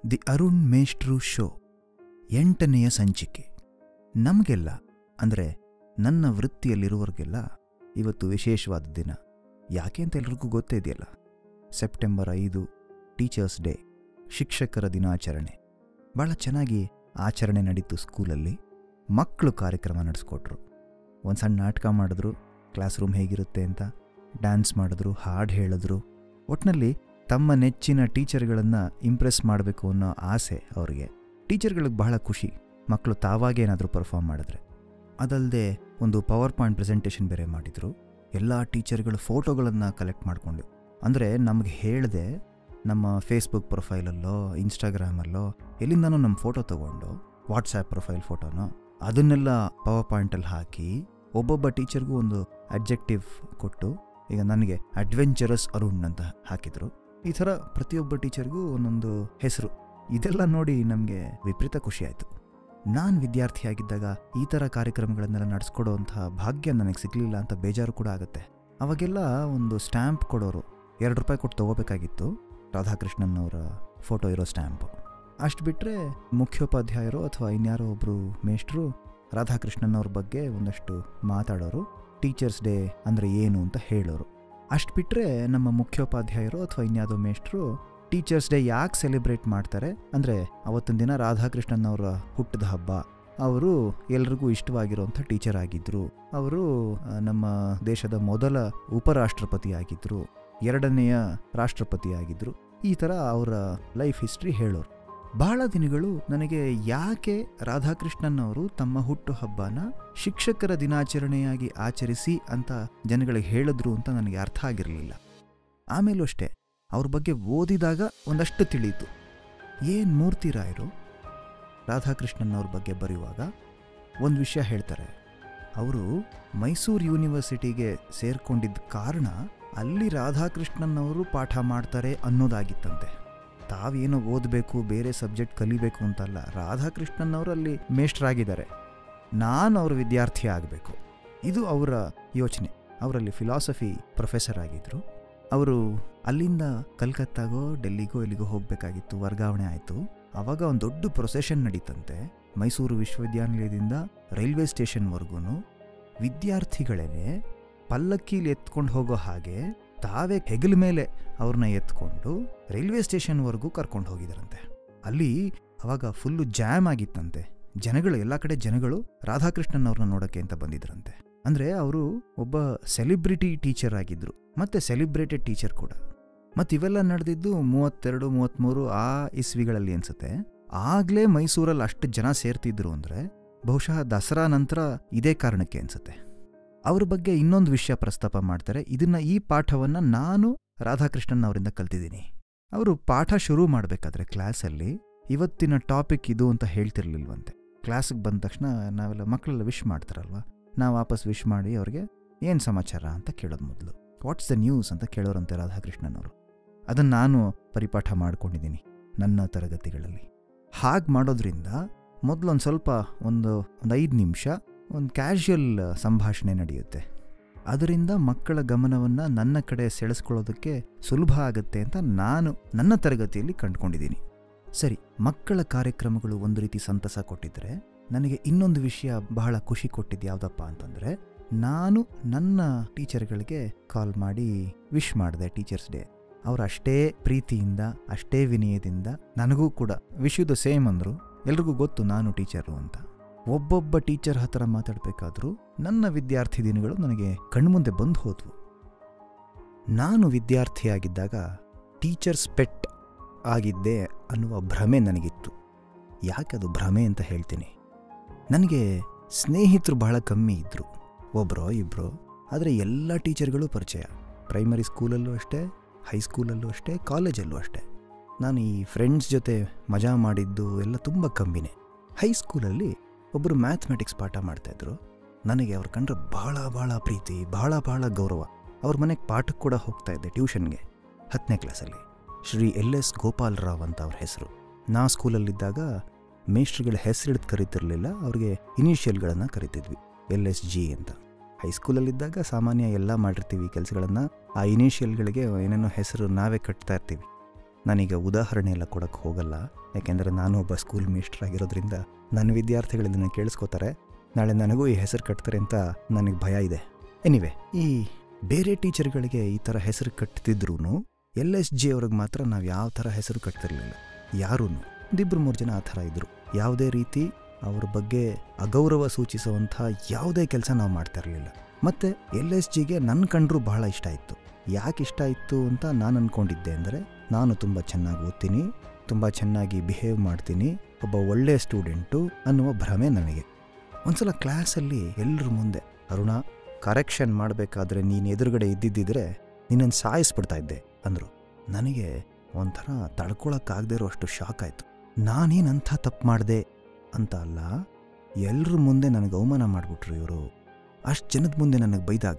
The Arun ಮೇಷ್ಟ್ರು show ಎಂಟನೆಯ ಸಂಚಿಕೆ ನಮಗೆಲ್ಲ ಅಂದರೆ ನನ್ನ ವೃತ್ತಿಯಲ್ಲಿರುವವರಿಗೆಲ್ಲ ಇವತ್ತು ವಿಶೇಷವಾದ ದಿನ ಯಾಕೆ ಅಂತ ಎಲ್ರಿಗೂ ಗೊತ್ತೇ ಇದೆಯಲ್ಲ ಸೆಪ್ಟೆಂಬರ್ ಐದು ಟೀಚರ್ಸ್ ಡೇ ಶಿಕ್ಷಕರ ದಿನಾಚರಣೆ ಭಾಳ ಚೆನ್ನಾಗಿ ಆಚರಣೆ ನಡೀತು ಸ್ಕೂಲಲ್ಲಿ ಮಕ್ಕಳು ಕಾರ್ಯಕ್ರಮ ನಡೆಸ್ಕೊಟ್ರು ಒಂದು ಸಣ್ಣ ನಾಟಕ ಮಾಡಿದ್ರು ಕ್ಲಾಸ್ ರೂಮ್ ಹೇಗಿರುತ್ತೆ ಅಂತ ಡ್ಯಾನ್ಸ್ ಮಾಡಿದ್ರು ಹಾಡು ಹೇಳಿದ್ರು ಒಟ್ಟಿನಲ್ಲಿ ತಮ್ಮ ನೆಚ್ಚಿನ ಟೀಚರ್ಗಳನ್ನು ಇಂಪ್ರೆಸ್ ಮಾಡಬೇಕು ಅನ್ನೋ ಆಸೆ ಅವರಿಗೆ ಟೀಚರ್ಗಳಿಗೆ ಬಹಳ ಖುಷಿ ಮಕ್ಕಳು ತಾವಾಗೇ ಏನಾದರೂ ಪರ್ಫಾರ್ಮ್ ಮಾಡಿದ್ರೆ ಅದಲ್ಲದೆ ಒಂದು ಪವರ್ ಪಾಯಿಂಟ್ ಪ್ರೆಸೆಂಟೇಷನ್ ಬೇರೆ ಮಾಡಿದರು ಎಲ್ಲ ಟೀಚರ್ಗಳ ಫೋಟೋಗಳನ್ನು ಕಲೆಕ್ಟ್ ಮಾಡಿಕೊಂಡು ಅಂದರೆ ನಮಗೆ ಹೇಳಿದೆ ನಮ್ಮ ಫೇಸ್ಬುಕ್ ಪ್ರೊಫೈಲಲ್ಲೋ ಇನ್ಸ್ಟಾಗ್ರಾಮಲ್ಲೋ ಎಲ್ಲಿಂದನೋ ನಮ್ಮ ಫೋಟೋ ತೊಗೊಂಡು ವಾಟ್ಸ್ಯಾಪ್ ಪ್ರೊಫೈಲ್ ಫೋಟೋನೋ ಅದನ್ನೆಲ್ಲ ಪವರ್ ಪಾಯಿಂಟಲ್ಲಿ ಹಾಕಿ ಒಬ್ಬೊಬ್ಬ ಟೀಚರ್ಗೂ ಒಂದು ಅಬ್ಜೆಕ್ಟಿವ್ ಕೊಟ್ಟು ಈಗ ನನಗೆ ಅಡ್ವೆಂಚರಸ್ ಅರುಣ್ ಅಂತ ಹಾಕಿದರು ಈ ಥರ ಪ್ರತಿಯೊಬ್ಬ ಟೀಚರ್ಗೂ ಒಂದೊಂದು ಹೆಸರು ಇದೆಲ್ಲ ನೋಡಿ ನಮಗೆ ವಿಪರೀತ ಖುಷಿ ಆಯಿತು ನಾನು ವಿದ್ಯಾರ್ಥಿಯಾಗಿದ್ದಾಗ ಈ ಥರ ಕಾರ್ಯಕ್ರಮಗಳನ್ನೆಲ್ಲ ನಡೆಸ್ಕೊಡೋವಂತಹ ಭಾಗ್ಯ ನನಗೆ ಸಿಗಲಿಲ್ಲ ಅಂತ ಬೇಜಾರು ಕೂಡ ಆಗುತ್ತೆ ಅವಾಗೆಲ್ಲ ಒಂದು ಸ್ಟ್ಯಾಂಪ್ ಕೊಡೋರು ಎರಡು ರೂಪಾಯಿ ಕೊಟ್ಟು ತೊಗೋಬೇಕಾಗಿತ್ತು ರಾಧಾಕೃಷ್ಣನ್ ಅವರ ಫೋಟೋ ಇರೋ ಸ್ಟ್ಯಾಂಪು ಅಷ್ಟು ಬಿಟ್ಟರೆ ಮುಖ್ಯೋಪಾಧ್ಯಾಯರು ಅಥವಾ ಇನ್ಯಾರೋ ಒಬ್ಬರು ಮೇಷ್ಟ್ರು ರಾಧಾಕೃಷ್ಣನ್ ಅವ್ರ ಬಗ್ಗೆ ಒಂದಷ್ಟು ಮಾತಾಡೋರು ಟೀಚರ್ಸ್ ಡೇ ಅಂದರೆ ಏನು ಅಂತ ಹೇಳೋರು ಅಷ್ಟು ಬಿಟ್ಟರೆ ನಮ್ಮ ಮುಖ್ಯೋಪಾಧ್ಯಾಯರು ಅಥವಾ ಇನ್ಯಾವುದೋ ಮೇಷ್ಟ್ರು ಟೀಚರ್ಸ್ ಡೇ ಯಾಕೆ ಸೆಲೆಬ್ರೇಟ್ ಮಾಡ್ತಾರೆ ಅಂದರೆ ಅವತ್ತಿನ ದಿನ ರಾಧಾಕೃಷ್ಣನ್ ಅವರ ಹುಟ್ಟಿದ ಹಬ್ಬ ಅವರು ಎಲ್ರಿಗೂ ಇಷ್ಟವಾಗಿರುವಂಥ ಟೀಚರ್ ಆಗಿದ್ದರು ಅವರು ಆ, ನಮ್ಮ ದೇಶದ ಮೊದಲ ಉಪರಾಷ್ಟ್ರಪತಿ ಆಗಿದ್ದರು ಎರಡನೆಯ ರಾಷ್ಟ್ರಪತಿ ಆಗಿದ್ದರು ಈ ಥರ ಅವರ ಲೈಫ್ ಹಿಸ್ಟ್ರಿ ಹೇಳೋರು ಬಹಳ ದಿನಗಳು ನನಗೆ ಯಾಕೆ ರಾಧಾಕೃಷ್ಣನ್ ಅವರು ತಮ್ಮ ಹುಟ್ಟು ಹಬ್ಬನ ಶಿಕ್ಷಕರ ದಿನಾಚರಣೆಯಾಗಿ ಆಚರಿಸಿ ಅಂತ ಜನಗಳಿಗೆ ಹೇಳಿದ್ರು ಅಂತ ನನಗೆ ಅರ್ಥ ಆಗಿರಲಿಲ್ಲ ಆಮೇಲೂ ಅಷ್ಟೇ ಅವ್ರ ಬಗ್ಗೆ ಓದಿದಾಗ ಒಂದಷ್ಟು ತಿಳಿಯಿತು ಏನು ಮೂರ್ತಿ ರಾಯರು ರಾಧಾಕೃಷ್ಣನ್ ಅವ್ರ ಬಗ್ಗೆ ಬರೆಯುವಾಗ ಒಂದು ವಿಷಯ ಹೇಳ್ತಾರೆ ಅವರು ಮೈಸೂರು ಯೂನಿವರ್ಸಿಟಿಗೆ ಸೇರ್ಕೊಂಡಿದ್ದ ಕಾರಣ ಅಲ್ಲಿ ರಾಧಾಕೃಷ್ಣನ್ ಅವರು ಪಾಠ ಮಾಡ್ತಾರೆ ಅನ್ನೋದಾಗಿತ್ತಂತೆ ತಾವೇನೋ ಓದಬೇಕು ಬೇರೆ ಸಬ್ಜೆಕ್ಟ್ ಕಲಿಬೇಕು ಅಂತಲ್ಲ ರಾಧಾಕೃಷ್ಣನ್ ಅವರು ಅಲ್ಲಿ ಮೇಷ್ಟ್ರಾಗಿದ್ದಾರೆ ನಾನು ಅವ್ರ ವಿದ್ಯಾರ್ಥಿ ಆಗಬೇಕು ಇದು ಅವರ ಯೋಚನೆ ಅವರಲ್ಲಿ ಫಿಲಾಸಫಿ ಪ್ರೊಫೆಸರ್ ಆಗಿದ್ದರು ಅವರು ಅಲ್ಲಿಂದ ಕಲ್ಕತ್ತಾಗೋ ಡೆಲ್ಲಿಗೋ ಎಲ್ಲಿಗೋ ಹೋಗಬೇಕಾಗಿತ್ತು ವರ್ಗಾವಣೆ ಆಯಿತು ಆವಾಗ ಒಂದು ದೊಡ್ಡ ಪ್ರೊಸೆಷನ್ ನಡೀತಂತೆ ಮೈಸೂರು ವಿಶ್ವವಿದ್ಯಾನಿಲಯದಿಂದ ರೈಲ್ವೆ ಸ್ಟೇಷನ್ವರೆಗೂ ವಿದ್ಯಾರ್ಥಿಗಳೇ ಪಲ್ಲಕ್ಕಿಲಿ ಎತ್ಕೊಂಡು ಹೋಗೋ ಹಾಗೆ ತಾವೇ ಹೆಗಲ ಮೇಲೆ ಅವ್ರನ್ನ ಎತ್ಕೊಂಡು ರೈಲ್ವೆ ಸ್ಟೇಷನ್ವರೆಗೂ ಕರ್ಕೊಂಡು ಹೋಗಿದಾರಂತೆ ಅಲ್ಲಿ ಅವಾಗ ಫುಲ್ಲು ಜಾಮ್ ಆಗಿತ್ತಂತೆ ಜನಗಳು ಎಲ್ಲ ಕಡೆ ಜನಗಳು ರಾಧಾಕೃಷ್ಣನ್ ಅವ್ರನ್ನ ನೋಡೋಕ್ಕೆ ಅಂತ ಬಂದಿದ್ರಂತೆ ಅಂದರೆ ಅವರು ಒಬ್ಬ ಸೆಲಿಬ್ರಿಟಿ ಟೀಚರ್ ಆಗಿದ್ರು ಮತ್ತೆ ಸೆಲಿಬ್ರೇಟೆಡ್ ಟೀಚರ್ ಕೂಡ ಮತ್ತು ಇವೆಲ್ಲ ನಡೆದಿದ್ದು ಮೂವತ್ತೆರಡು ಮೂವತ್ತ್ಮೂರು ಆ ಇಸ್ವಿಗಳಲ್ಲಿ ಅನ್ಸುತ್ತೆ ಆಗಲೇ ಮೈಸೂರಲ್ಲಿ ಅಷ್ಟು ಜನ ಸೇರ್ತಿದ್ರು ಅಂದರೆ ಬಹುಶಃ ದಸರಾ ನಂತರ ಇದೇ ಕಾರಣಕ್ಕೆ ಅನ್ಸುತ್ತೆ ಅವ್ರ ಬಗ್ಗೆ ಇನ್ನೊಂದು ವಿಷಯ ಪ್ರಸ್ತಾಪ ಮಾಡ್ತಾರೆ ಇದನ್ನ ಈ ಪಾಠವನ್ನು ನಾನು ರಾಧಾಕೃಷ್ಣನ್ ಅವರಿಂದ ಕಲ್ತಿದ್ದೀನಿ ಅವರು ಪಾಠ ಶುರು ಮಾಡಬೇಕಾದ್ರೆ ಕ್ಲಾಸಲ್ಲಿ ಇವತ್ತಿನ ಟಾಪಿಕ್ ಇದು ಅಂತ ಹೇಳ್ತಿರ್ಲಿಲ್ವಂತೆ ಕ್ಲಾಸಿಗೆ ಬಂದ ತಕ್ಷಣ ನಾವೆಲ್ಲ ಮಕ್ಕಳೆಲ್ಲ ವಿಶ್ ಮಾಡ್ತಾರಲ್ವ ನಾವು ವಾಪಸ್ ವಿಶ್ ಮಾಡಿ ಅವ್ರಿಗೆ ಏನು ಸಮಾಚಾರ ಅಂತ ಕೇಳೋದು ಮೊದಲು ವಾಟ್ಸ್ ದ ನ್ಯೂಸ್ ಅಂತ ಕೇಳೋರಂತೆ ರಾಧಾಕೃಷ್ಣನ್ ಅವರು ಅದನ್ನು ನಾನು ಪರಿಪಾಠ ಮಾಡ್ಕೊಂಡಿದ್ದೀನಿ ನನ್ನ ತರಗತಿಗಳಲ್ಲಿ ಹಾಗೆ ಮಾಡೋದ್ರಿಂದ ಮೊದಲೊಂದು ಸ್ವಲ್ಪ ಒಂದು ಒಂದು ಐದು ನಿಮಿಷ ಒಂದು ಕ್ಯಾಶುಯಲ್ ಸಂಭಾಷಣೆ ನಡೆಯುತ್ತೆ ಅದರಿಂದ ಮಕ್ಕಳ ಗಮನವನ್ನು ನನ್ನ ಕಡೆ ಸೆಳೆಸ್ಕೊಳ್ಳೋದಕ್ಕೆ ಸುಲಭ ಆಗುತ್ತೆ ಅಂತ ನಾನು ನನ್ನ ತರಗತಿಯಲ್ಲಿ ಕಂಡುಕೊಂಡಿದ್ದೀನಿ ಸರಿ ಮಕ್ಕಳ ಕಾರ್ಯಕ್ರಮಗಳು ಒಂದು ರೀತಿ ಸಂತಸ ಕೊಟ್ಟಿದ್ರೆ ನನಗೆ ಇನ್ನೊಂದು ವಿಷಯ ಬಹಳ ಖುಷಿ ಕೊಟ್ಟಿದ್ದು ಯಾವುದಪ್ಪ ಅಂತಂದರೆ ನಾನು ನನ್ನ ಟೀಚರ್ಗಳಿಗೆ ಕಾಲ್ ಮಾಡಿ ವಿಶ್ ಮಾಡಿದೆ ಟೀಚರ್ಸ್ ಡೇ ಅವ್ರು ಅಷ್ಟೇ ಪ್ರೀತಿಯಿಂದ ಅಷ್ಟೇ ವಿನಯದಿಂದ ನನಗೂ ಕೂಡ ವಿಶ್ ದ ಸೇಮ್ ಅಂದರು ಎಲ್ರಿಗೂ ಗೊತ್ತು ನಾನು ಟೀಚರು ಅಂತ ಒಬ್ಬೊಬ್ಬ ಟೀಚರ್ ಹತ್ರ ಮಾತಾಡಬೇಕಾದ್ರೂ ನನ್ನ ವಿದ್ಯಾರ್ಥಿ ದಿನಗಳು ನನಗೆ ಕಣ್ಮುಂದೆ ಬಂದು ಹೋದ್ವು ನಾನು ವಿದ್ಯಾರ್ಥಿಯಾಗಿದ್ದಾಗ ಟೀಚರ್ಸ್ ಪೆಟ್ ಆಗಿದ್ದೆ ಅನ್ನುವ ಭ್ರಮೆ ನನಗಿತ್ತು ಯಾಕೆ ಅದು ಭ್ರಮೆ ಅಂತ ಹೇಳ್ತೀನಿ ನನಗೆ ಸ್ನೇಹಿತರು ಬಹಳ ಕಮ್ಮಿ ಇದ್ದರು ಒಬ್ಬರೋ ಇಬ್ಬರೋ ಆದರೆ ಎಲ್ಲ ಟೀಚರ್ಗಳು ಪರಿಚಯ ಪ್ರೈಮರಿ ಸ್ಕೂಲಲ್ಲೂ ಅಷ್ಟೇ ಹೈಸ್ಕೂಲಲ್ಲೂ ಅಷ್ಟೇ ಕಾಲೇಜಲ್ಲೂ ಅಷ್ಟೇ ನಾನು ಈ ಫ್ರೆಂಡ್ಸ್ ಜೊತೆ ಮಜಾ ಮಾಡಿದ್ದು ಎಲ್ಲ ತುಂಬ ಕಮ್ಮಿನೇ ಹೈಸ್ಕೂಲಲ್ಲಿ ಒಬ್ಬರು ಮ್ಯಾಥಮೆಟಿಕ್ಸ್ ಪಾಠ ಮಾಡ್ತಾಯಿದ್ರು ನನಗೆ ಅವ್ರ ಕಂಡ್ರೆ ಭಾಳ ಭಾಳ ಪ್ರೀತಿ ಭಾಳ ಭಾಳ ಗೌರವ ಅವ್ರ ಮನೆಗೆ ಪಾಠಕ್ಕೆ ಕೂಡ ಹೋಗ್ತಾ ಇದ್ದೆ ಟ್ಯೂಷನ್ಗೆ ಹತ್ತನೇ ಕ್ಲಾಸಲ್ಲಿ ಶ್ರೀ ಎಲ್ ಎಸ್ ಗೋಪಾಲ್ ರಾವ್ ಅಂತ ಅವ್ರ ಹೆಸರು ನಾ ಸ್ಕೂಲಲ್ಲಿದ್ದಾಗ ಮೇಷ್ಟ್ರುಗಳ ಹೆಸರಿಡ್ದು ಕರಿತಿರ್ಲಿಲ್ಲ ಅವ್ರಿಗೆ ಇನಿಷಿಯಲ್ಗಳನ್ನು ಕರಿತಿದ್ವಿ ಎಲ್ ಎಸ್ ಜಿ ಅಂತ ಹೈಸ್ಕೂಲಲ್ಲಿದ್ದಾಗ ಸಾಮಾನ್ಯ ಎಲ್ಲ ಮಾಡಿರ್ತೀವಿ ಕೆಲಸಗಳನ್ನು ಆ ಇನಿಷಿಯಲ್ಗಳಿಗೆ ಏನೇನೋ ಹೆಸರು ನಾವೇ ಕಟ್ತಾ ಇರ್ತೀವಿ ನಾನೀಗ ಉದಾಹರಣೆ ಎಲ್ಲ ಕೊಡೋಕ್ಕೆ ಹೋಗಲ್ಲ ಯಾಕೆಂದರೆ ನಾನು ಒಬ್ಬ ಸ್ಕೂಲ್ ಆಗಿರೋದ್ರಿಂದ ನನ್ನ ವಿದ್ಯಾರ್ಥಿಗಳು ಇದನ್ನು ಕೇಳಿಸ್ಕೋತಾರೆ ನಾಳೆ ನನಗೂ ಈ ಹೆಸರು ಕಟ್ತಾರೆ ಅಂತ ನನಗೆ ಭಯ ಇದೆ ಎನಿವೆ ಈ ಬೇರೆ ಟೀಚರ್ಗಳಿಗೆ ಈ ಥರ ಹೆಸರು ಕಟ್ತಿದ್ರೂ ಎಲ್ ಎಸ್ ಜಿ ಅವ್ರಿಗೆ ಮಾತ್ರ ನಾವು ಯಾವ ಥರ ಹೆಸರು ಕಟ್ತಿರ್ಲಿಲ್ಲ ಯಾರೂ ಒಂದಿಬ್ಬರು ಮೂರು ಜನ ಆ ಥರ ಇದ್ದರು ಯಾವುದೇ ರೀತಿ ಅವ್ರ ಬಗ್ಗೆ ಅಗೌರವ ಸೂಚಿಸುವಂಥ ಯಾವುದೇ ಕೆಲಸ ನಾವು ಮಾಡ್ತಾ ಇರಲಿಲ್ಲ ಮತ್ತು ಎಲ್ ಎಸ್ ಜಿಗೆ ನನ್ನ ಕಂಡ್ರು ಬಹಳ ಇಷ್ಟ ಇತ್ತು ಯಾಕೆ ಇಷ್ಟ ಇತ್ತು ಅಂತ ನಾನು ಅಂದ್ಕೊಂಡಿದ್ದೆ ಅಂದರೆ ನಾನು ತುಂಬ ಚೆನ್ನಾಗಿ ಓದ್ತೀನಿ ತುಂಬ ಚೆನ್ನಾಗಿ ಬಿಹೇವ್ ಮಾಡ್ತೀನಿ ಒಬ್ಬ ಒಳ್ಳೆಯ ಸ್ಟೂಡೆಂಟು ಅನ್ನುವ ಭ್ರಮೆ ನನಗೆ ಒಂದ್ಸಲ ಕ್ಲಾಸಲ್ಲಿ ಎಲ್ಲರ ಮುಂದೆ ಅರುಣ ಕರೆಕ್ಷನ್ ಮಾಡಬೇಕಾದ್ರೆ ನೀನು ಎದುರುಗಡೆ ಇದ್ದಿದ್ದಿದ್ರೆ ನಿನ್ನನ್ನು ಸಾಯಿಸ್ಬಿಡ್ತಾ ಇದ್ದೆ ಅಂದರು ನನಗೆ ಒಂಥರ ತಡ್ಕೊಳಕ್ಕಾಗದೇ ಇರೋ ಅಷ್ಟು ಶಾಕ್ ಆಯಿತು ನಾನೇನಂಥ ತಪ್ಪು ಮಾಡಿದೆ ಅಂತ ಅಲ್ಲ ಎಲ್ಲರ ಮುಂದೆ ನನಗೆ ಅವಮಾನ ಮಾಡಿಬಿಟ್ರು ಇವರು ಅಷ್ಟು ಜನದ ಮುಂದೆ ನನಗೆ ಬೈದಾಗ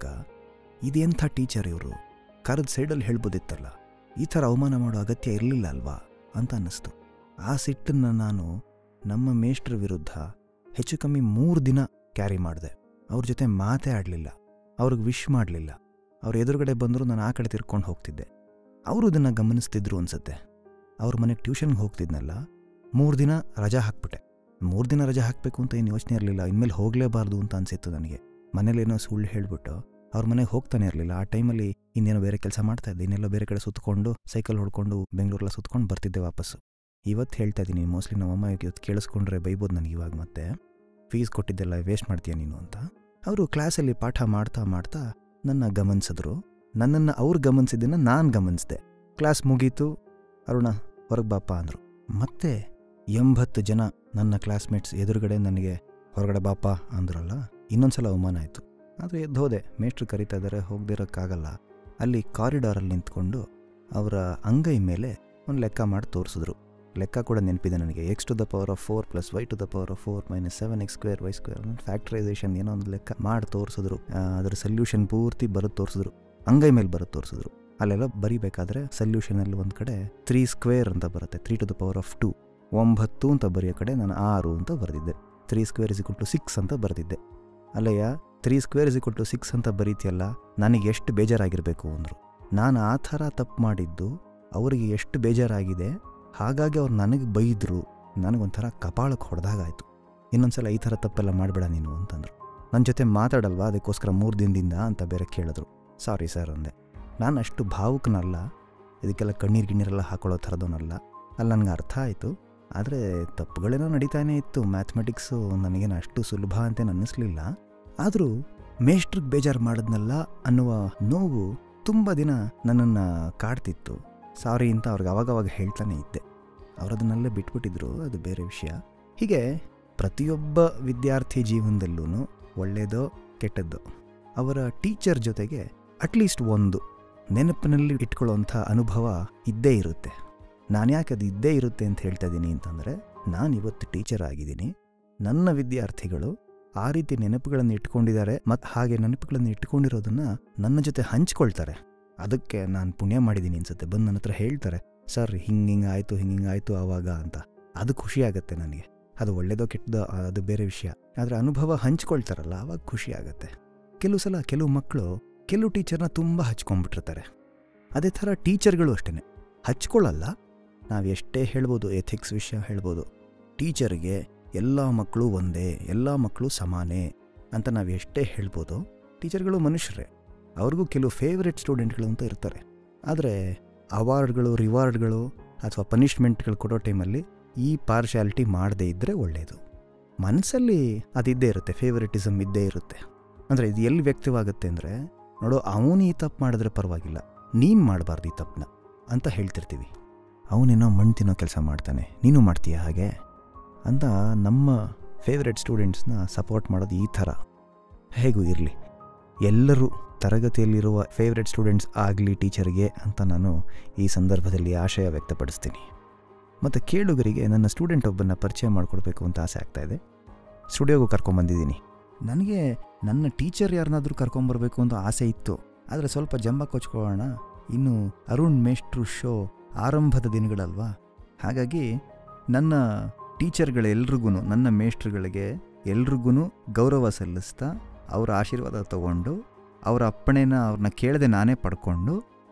ಇದೆಂಥ ಟೀಚರ್ ಇವರು ಕರೆದ ಸೈಡಲ್ಲಿ ಹೇಳ್ಬೋದಿತ್ತಲ್ಲ ಈ ಥರ ಅವಮಾನ ಮಾಡೋ ಅಗತ್ಯ ಇರಲಿಲ್ಲ ಅಲ್ವಾ ಅಂತ ಅನ್ನಿಸ್ತು ಆ ಸಿಟ್ಟನ್ನು ನಾನು ನಮ್ಮ ಮೇಷ್ಟ್ರ ವಿರುದ್ಧ ಹೆಚ್ಚು ಕಮ್ಮಿ ಮೂರು ದಿನ ಕ್ಯಾರಿ ಮಾಡಿದೆ ಅವ್ರ ಜೊತೆ ಮಾತೇ ಆಡಲಿಲ್ಲ ಅವ್ರಿಗೆ ವಿಶ್ ಮಾಡಲಿಲ್ಲ ಅವ್ರ ಎದುರುಗಡೆ ಬಂದರೂ ನಾನು ಆ ಕಡೆ ತಿರ್ಕೊಂಡು ಹೋಗ್ತಿದ್ದೆ ಅವರು ಇದನ್ನು ಗಮನಿಸ್ತಿದ್ರು ಅನ್ಸುತ್ತೆ ಅವ್ರ ಮನೆಗೆ ಟ್ಯೂಷನ್ಗೆ ಹೋಗ್ತಿದ್ನಲ್ಲ ಮೂರು ದಿನ ರಜಾ ಹಾಕ್ಬಿಟ್ಟೆ ಮೂರು ದಿನ ರಜಾ ಹಾಕಬೇಕು ಅಂತ ಏನು ಯೋಚನೆ ಇರಲಿಲ್ಲ ಇನ್ಮೇಲೆ ಹೋಗಲೇಬಾರ್ದು ಅಂತ ಅನಿಸಿತ್ತು ನನಗೆ ಮನೇಲೇನೋ ಸುಳ್ಳು ಹೇಳಿಬಿಟ್ಟು ಅವ್ರ ಮನೆಗೆ ಹೋಗ್ತಾನೆ ಇರಲಿಲ್ಲ ಆ ಟೈಮಲ್ಲಿ ಇನ್ನೇನೋ ಬೇರೆ ಕೆಲಸ ಮಾಡ್ತಾ ಇದ್ದೆ ಇನ್ನೆಲ್ಲೋ ಬೇರೆ ಕಡೆ ಸುತ್ತಕೊಂಡು ಸೈಕಲ್ ಹೊಡ್ಕೊಂಡು ಬೆಂಗಳೂರೆಲ್ಲ ಸುತ್ಕೊಂಡು ಬರ್ತಿದ್ದೆ ವಾಪಸ್ಸು ಇವತ್ತು ಹೇಳ್ತಾ ಇದ್ದೀನಿ ಮೋಸ್ಟ್ಲಿ ನಮ್ಮಮ್ಮ ಇವತ್ತು ಕೇಳಿಸ್ಕೊಂಡ್ರೆ ಬೈಬೋದು ನನಗೆ ಇವಾಗ ಮತ್ತೆ ಫೀಸ್ ಕೊಟ್ಟಿದ್ದೆಲ್ಲ ವೇಸ್ಟ್ ಮಾಡ್ತೀಯ ನೀನು ಅಂತ ಅವರು ಕ್ಲಾಸಲ್ಲಿ ಪಾಠ ಮಾಡ್ತಾ ಮಾಡ್ತಾ ನನ್ನ ಗಮನಿಸಿದ್ರು ನನ್ನನ್ನು ಅವ್ರು ಗಮನಿಸಿದ್ದನ್ನು ನಾನು ಗಮನಿಸಿದೆ ಕ್ಲಾಸ್ ಮುಗೀತು ಅರುಣ ಹೊರಗೆ ಬಾಪ ಅಂದರು ಮತ್ತೆ ಎಂಬತ್ತು ಜನ ನನ್ನ ಕ್ಲಾಸ್ಮೇಟ್ಸ್ ಎದುರುಗಡೆ ನನಗೆ ಹೊರಗಡೆ ಬಾಪ ಅಂದ್ರಲ್ಲ ಇನ್ನೊಂದ್ಸಲ ಅವಮಾನ ಆಯಿತು ಆದರೆ ಎದ್ದು ಹೋದೆ ಮೇಷ್ಟ್ರು ಕರಿತಾ ಇದ್ದಾರೆ ಹೋಗದಿರೋಕ್ಕಾಗಲ್ಲ ಅಲ್ಲಿ ಕಾರಿಡಾರಲ್ಲಿ ನಿಂತ್ಕೊಂಡು ಅವರ ಅಂಗೈ ಮೇಲೆ ಒಂದು ಲೆಕ್ಕ ಮಾಡಿ ತೋರಿಸಿದ್ರು ಲೆಕ್ಕ ಕೂಡ ನೆನಪಿದೆ ನನಗೆ x to the power of four plus y to the power of four minus seven x square y square factorisation ಏನೋ ಒಂದು ಲೆಕ್ಕ ಮಾಡಿ ತೋರಿಸಿದ್ರು ಅದರ ಸೊಲ್ಯೂಷನ್ ಪೂರ್ತಿ ಬರೋದು ತೋರಿಸಿದ್ರು ಅಂಗೈ ಮೇಲೆ ಬರೋದು ತೋರಿಸಿದ್ರು ಅಲ್ಲೆಲ್ಲ ಬರಿಬೇಕಾದ್ರೆ ಸೊಲ್ಯೂಷನಲ್ಲಿ ಒಂದು ಕಡೆ ತ್ರೀ ಸ್ಕ್ವೇರ್ ಅಂತ ಬರುತ್ತೆ three to the power of two ಒಂಬತ್ತು ಅಂತ ಬರೆಯೋ ಕಡೆ ನಾನು ಆರು ಅಂತ ಬರೆದಿದ್ದೆ three square is equal to six ಅಂತ ಬರೆದಿದ್ದೆ ಅಲ್ಲಯ್ಯ three square is equal to six ಅಂತ ಬರೀತಿಯಲ್ಲ ನನಗೆ ಎಷ್ಟು ಬೇಜಾರಾಗಿರಬೇಕು ಅಂದರು ನಾನು ಆ ಥರ ತಪ್ಪು ಮಾಡಿದ್ದು ಅವರಿಗೆ ಎಷ್ಟು ಬೇಜಾರಾಗಿದೆ ಹಾಗಾಗಿ ಅವ್ರು ನನಗೆ ಬೈದರು ನನಗೊಂಥರ ಕಪಾಳಕ್ಕೆ ಹೊಡೆದಾಗಾಯಿತು ಇನ್ನೊಂದ್ಸಲ ಈ ಥರ ತಪ್ಪೆಲ್ಲ ಮಾಡಬೇಡ ನೀನು ಅಂತಂದರು ನನ್ನ ಜೊತೆ ಮಾತಾಡಲ್ವಾ ಅದಕ್ಕೋಸ್ಕರ ಮೂರು ದಿನದಿಂದ ಅಂತ ಬೇರೆ ಕೇಳಿದ್ರು ಸಾರಿ ಸರ್ ಅಂದೆ ನಾನು ಅಷ್ಟು ಭಾವುಕನಲ್ಲ ಇದಕ್ಕೆಲ್ಲ ಕಣ್ಣೀರು ಗಿಣ್ಣೀರೆಲ್ಲ ಹಾಕೊಳ್ಳೋ ಥರದವನಲ್ಲ ಅಲ್ಲಿ ನನಗೆ ಅರ್ಥ ಆಯಿತು ಆದರೆ ತಪ್ಪುಗಳೇನೋ ನಡೀತಾನೇ ಇತ್ತು ಮ್ಯಾಥಮೆಟಿಕ್ಸು ನನಗೇನು ಅಷ್ಟು ಸುಲಭ ಅಂತೇನು ಅನ್ನಿಸ್ಲಿಲ್ಲ ಆದರೂ ಮೇಷ್ಟ್ರಿಗೆ ಬೇಜಾರು ಮಾಡಿದ್ನಲ್ಲ ಅನ್ನುವ ನೋವು ತುಂಬ ದಿನ ನನ್ನನ್ನು ಕಾಡ್ತಿತ್ತು ಸಾರಿ ಅಂತ ಅವ್ರಿಗೆ ಅವಾಗವಾಗ ಹೇಳ್ತಾನೆ ಇದ್ದೆ ಅವ್ರು ಅದನ್ನೆಲ್ಲ ಬಿಟ್ಬಿಟ್ಟಿದ್ರು ಅದು ಬೇರೆ ವಿಷಯ ಹೀಗೆ ಪ್ರತಿಯೊಬ್ಬ ವಿದ್ಯಾರ್ಥಿ ಜೀವನದಲ್ಲೂ ಒಳ್ಳೆಯದೋ ಕೆಟ್ಟದ್ದೋ ಅವರ ಟೀಚರ್ ಜೊತೆಗೆ ಅಟ್ಲೀಸ್ಟ್ ಒಂದು ನೆನಪಿನಲ್ಲಿ ಇಟ್ಕೊಳ್ಳೋಂಥ ಅನುಭವ ಇದ್ದೇ ಇರುತ್ತೆ ನಾನು ಯಾಕೆ ಅದು ಇದ್ದೇ ಇರುತ್ತೆ ಅಂತ ಹೇಳ್ತಾ ಇದ್ದೀನಿ ಅಂತಂದರೆ ನಾನು ಇವತ್ತು ಟೀಚರ್ ಆಗಿದ್ದೀನಿ ನನ್ನ ವಿದ್ಯಾರ್ಥಿಗಳು ಆ ರೀತಿ ನೆನಪುಗಳನ್ನು ಇಟ್ಕೊಂಡಿದ್ದಾರೆ ಮತ್ತು ಹಾಗೆ ನೆನಪುಗಳನ್ನು ಇಟ್ಕೊಂಡಿರೋದನ್ನು ನನ್ನ ಜೊತೆ ಹಂಚ್ಕೊಳ್ತಾರೆ ಅದಕ್ಕೆ ನಾನು ಪುಣ್ಯ ಮಾಡಿದ್ದೀನಿ ಅನ್ಸುತ್ತೆ ಬಂದು ನನ್ನ ಹತ್ರ ಹೇಳ್ತಾರೆ ಸರ್ ಹಿಂಗೆ ಹಿಂಗೆ ಆಯಿತು ಹಿಂಗೆ ಹಿಂಗೆ ಆಯಿತು ಆವಾಗ ಅಂತ ಅದು ಖುಷಿ ಆಗುತ್ತೆ ನನಗೆ ಅದು ಒಳ್ಳೇದೋ ಕೆಟ್ಟದೋ ಅದು ಬೇರೆ ವಿಷಯ ಆದರೆ ಅನುಭವ ಹಂಚ್ಕೊಳ್ತಾರಲ್ಲ ಆವಾಗ ಖುಷಿ ಆಗುತ್ತೆ ಕೆಲವು ಸಲ ಕೆಲವು ಮಕ್ಕಳು ಕೆಲವು ಟೀಚರ್ನ ತುಂಬ ಹಚ್ಕೊಂಡ್ಬಿಟ್ಟಿರ್ತಾರೆ ಅದೇ ಥರ ಟೀಚರ್ಗಳು ಅಷ್ಟೇ ಹಚ್ಕೊಳ್ಳಲ್ಲ ನಾವು ಎಷ್ಟೇ ಹೇಳ್ಬೋದು ಎಥಿಕ್ಸ್ ವಿಷಯ ಹೇಳ್ಬೋದು ಟೀಚರ್ಗೆ ಎಲ್ಲ ಮಕ್ಕಳು ಒಂದೇ ಎಲ್ಲ ಮಕ್ಕಳು ಸಮಾನೇ ಅಂತ ನಾವು ಎಷ್ಟೇ ಹೇಳ್ಬೋದು ಟೀಚರ್ಗಳು ಮನುಷ್ಯರೇ ಅವ್ರಿಗೂ ಕೆಲವು ಫೇವ್ರೆಟ್ ಸ್ಟೂಡೆಂಟ್ಗಳು ಅಂತ ಇರ್ತಾರೆ ಆದರೆ ಅವಾರ್ಡ್ಗಳು ರಿವಾರ್ಡ್ಗಳು ಅಥವಾ ಪನಿಷ್ಮೆಂಟ್ಗಳು ಕೊಡೋ ಟೈಮಲ್ಲಿ ಈ ಪಾರ್ಶಾಲಿಟಿ ಮಾಡದೇ ಇದ್ದರೆ ಒಳ್ಳೆಯದು ಮನಸ್ಸಲ್ಲಿ ಅದಿದ್ದೇ ಇರುತ್ತೆ ಫೇವರೆಟಿಸಮ್ ಇದ್ದೇ ಇರುತ್ತೆ ಅಂದರೆ ಇದು ಎಲ್ಲಿ ವ್ಯಕ್ತವಾಗುತ್ತೆ ಅಂದರೆ ನೋಡು ಅವನು ಈ ತಪ್ಪು ಮಾಡಿದ್ರೆ ಪರವಾಗಿಲ್ಲ ನೀನು ಮಾಡಬಾರ್ದು ಈ ತಪ್ಪನ್ನ ಅಂತ ಹೇಳ್ತಿರ್ತೀವಿ ಅವನೇನೋ ಮಣ್ಣು ತಿನ್ನೋ ಕೆಲಸ ಮಾಡ್ತಾನೆ ನೀನು ಮಾಡ್ತೀಯ ಹಾಗೆ ಅಂತ ನಮ್ಮ ಫೇವ್ರೆಟ್ ಸ್ಟೂಡೆಂಟ್ಸ್ನ ಸಪೋರ್ಟ್ ಮಾಡೋದು ಈ ಥರ ಹೇಗೂ ಇರಲಿ ಎಲ್ಲರೂ ತರಗತಿಯಲ್ಲಿರುವ ಫೇವ್ರೆಟ್ ಸ್ಟೂಡೆಂಟ್ಸ್ ಆಗಲಿ ಟೀಚರ್ಗೆ ಅಂತ ನಾನು ಈ ಸಂದರ್ಭದಲ್ಲಿ ಆಶಯ ವ್ಯಕ್ತಪಡಿಸ್ತೀನಿ ಮತ್ತು ಕೇಳುಗರಿಗೆ ನನ್ನ ಸ್ಟೂಡೆಂಟ್ ಒಬ್ಬನ್ನ ಪರಿಚಯ ಮಾಡಿಕೊಡ್ಬೇಕು ಅಂತ ಆಸೆ ಆಗ್ತಾಯಿದೆ ಸ್ಟುಡಿಯೋಗೂ ಕರ್ಕೊಂಬಂದಿದ್ದೀನಿ ನನಗೆ ನನ್ನ ಟೀಚರ್ ಯಾರನ್ನಾದರೂ ಕರ್ಕೊಂಬರ್ಬೇಕು ಅಂತ ಆಸೆ ಇತ್ತು ಆದರೆ ಸ್ವಲ್ಪ ಜಂಬ ಕೊಚ್ಕೊಳ್ಳೋಣ ಇನ್ನು ಅರುಣ್ ಮೇಷ್ಟ್ರು ಶೋ ಆರಂಭದ ದಿನಗಳಲ್ವಾ ಹಾಗಾಗಿ ನನ್ನ ಟೀಚರ್ಗಳೆಲ್ರಿಗೂ ನನ್ನ ಮೇಷ್ಟ್ರುಗಳಿಗೆ ಎಲ್ರಿಗೂ ಗೌರವ ಸಲ್ಲಿಸ್ತಾ ಅವರ ಆಶೀರ್ವಾದ ತಗೊಂಡು ಅವರ ಅಪ್ಪಣೆನ ಅವ್ರನ್ನ ಕೇಳದೆ ನಾನೇ ಪಡ್ಕೊಂಡು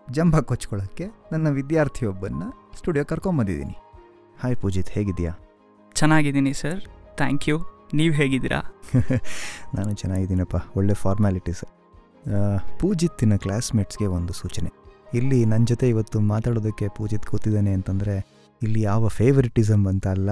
ಜಂಬ ಕೊಚ್ಕೊಳ್ಳೋಕ್ಕೆ ನನ್ನ ವಿದ್ಯಾರ್ಥಿಯೊಬ್ಬನ್ನ ಸ್ಟುಡಿಯೋ ಕರ್ಕೊಂಬಂದಿದ್ದೀನಿ ಹಾಯ್ ಪೂಜಿತ್ ಹೇಗಿದೆಯಾ ಚೆನ್ನಾಗಿದ್ದೀನಿ ಸರ್ ಥ್ಯಾಂಕ್ ಯು ನೀವು ಹೇಗಿದ್ದೀರಾ ನಾನು ಚೆನ್ನಾಗಿದ್ದೀನಪ್ಪ ಒಳ್ಳೆ ಫಾರ್ಮ್ಯಾಲಿಟೀಸ್ ಪೂಜಿತ್ತಿನ ಕ್ಲಾಸ್ಮೇಟ್ಸ್ಗೆ ಒಂದು ಸೂಚನೆ ಇಲ್ಲಿ ನನ್ನ ಜೊತೆ ಇವತ್ತು ಮಾತಾಡೋದಕ್ಕೆ ಪೂಜಿತ್ ಕೂತಿದ್ದಾನೆ ಅಂತಂದರೆ ಇಲ್ಲಿ ಯಾವ ಫೇವರಿಟಿಸಮ್ ಅಂತ ಅಲ್ಲ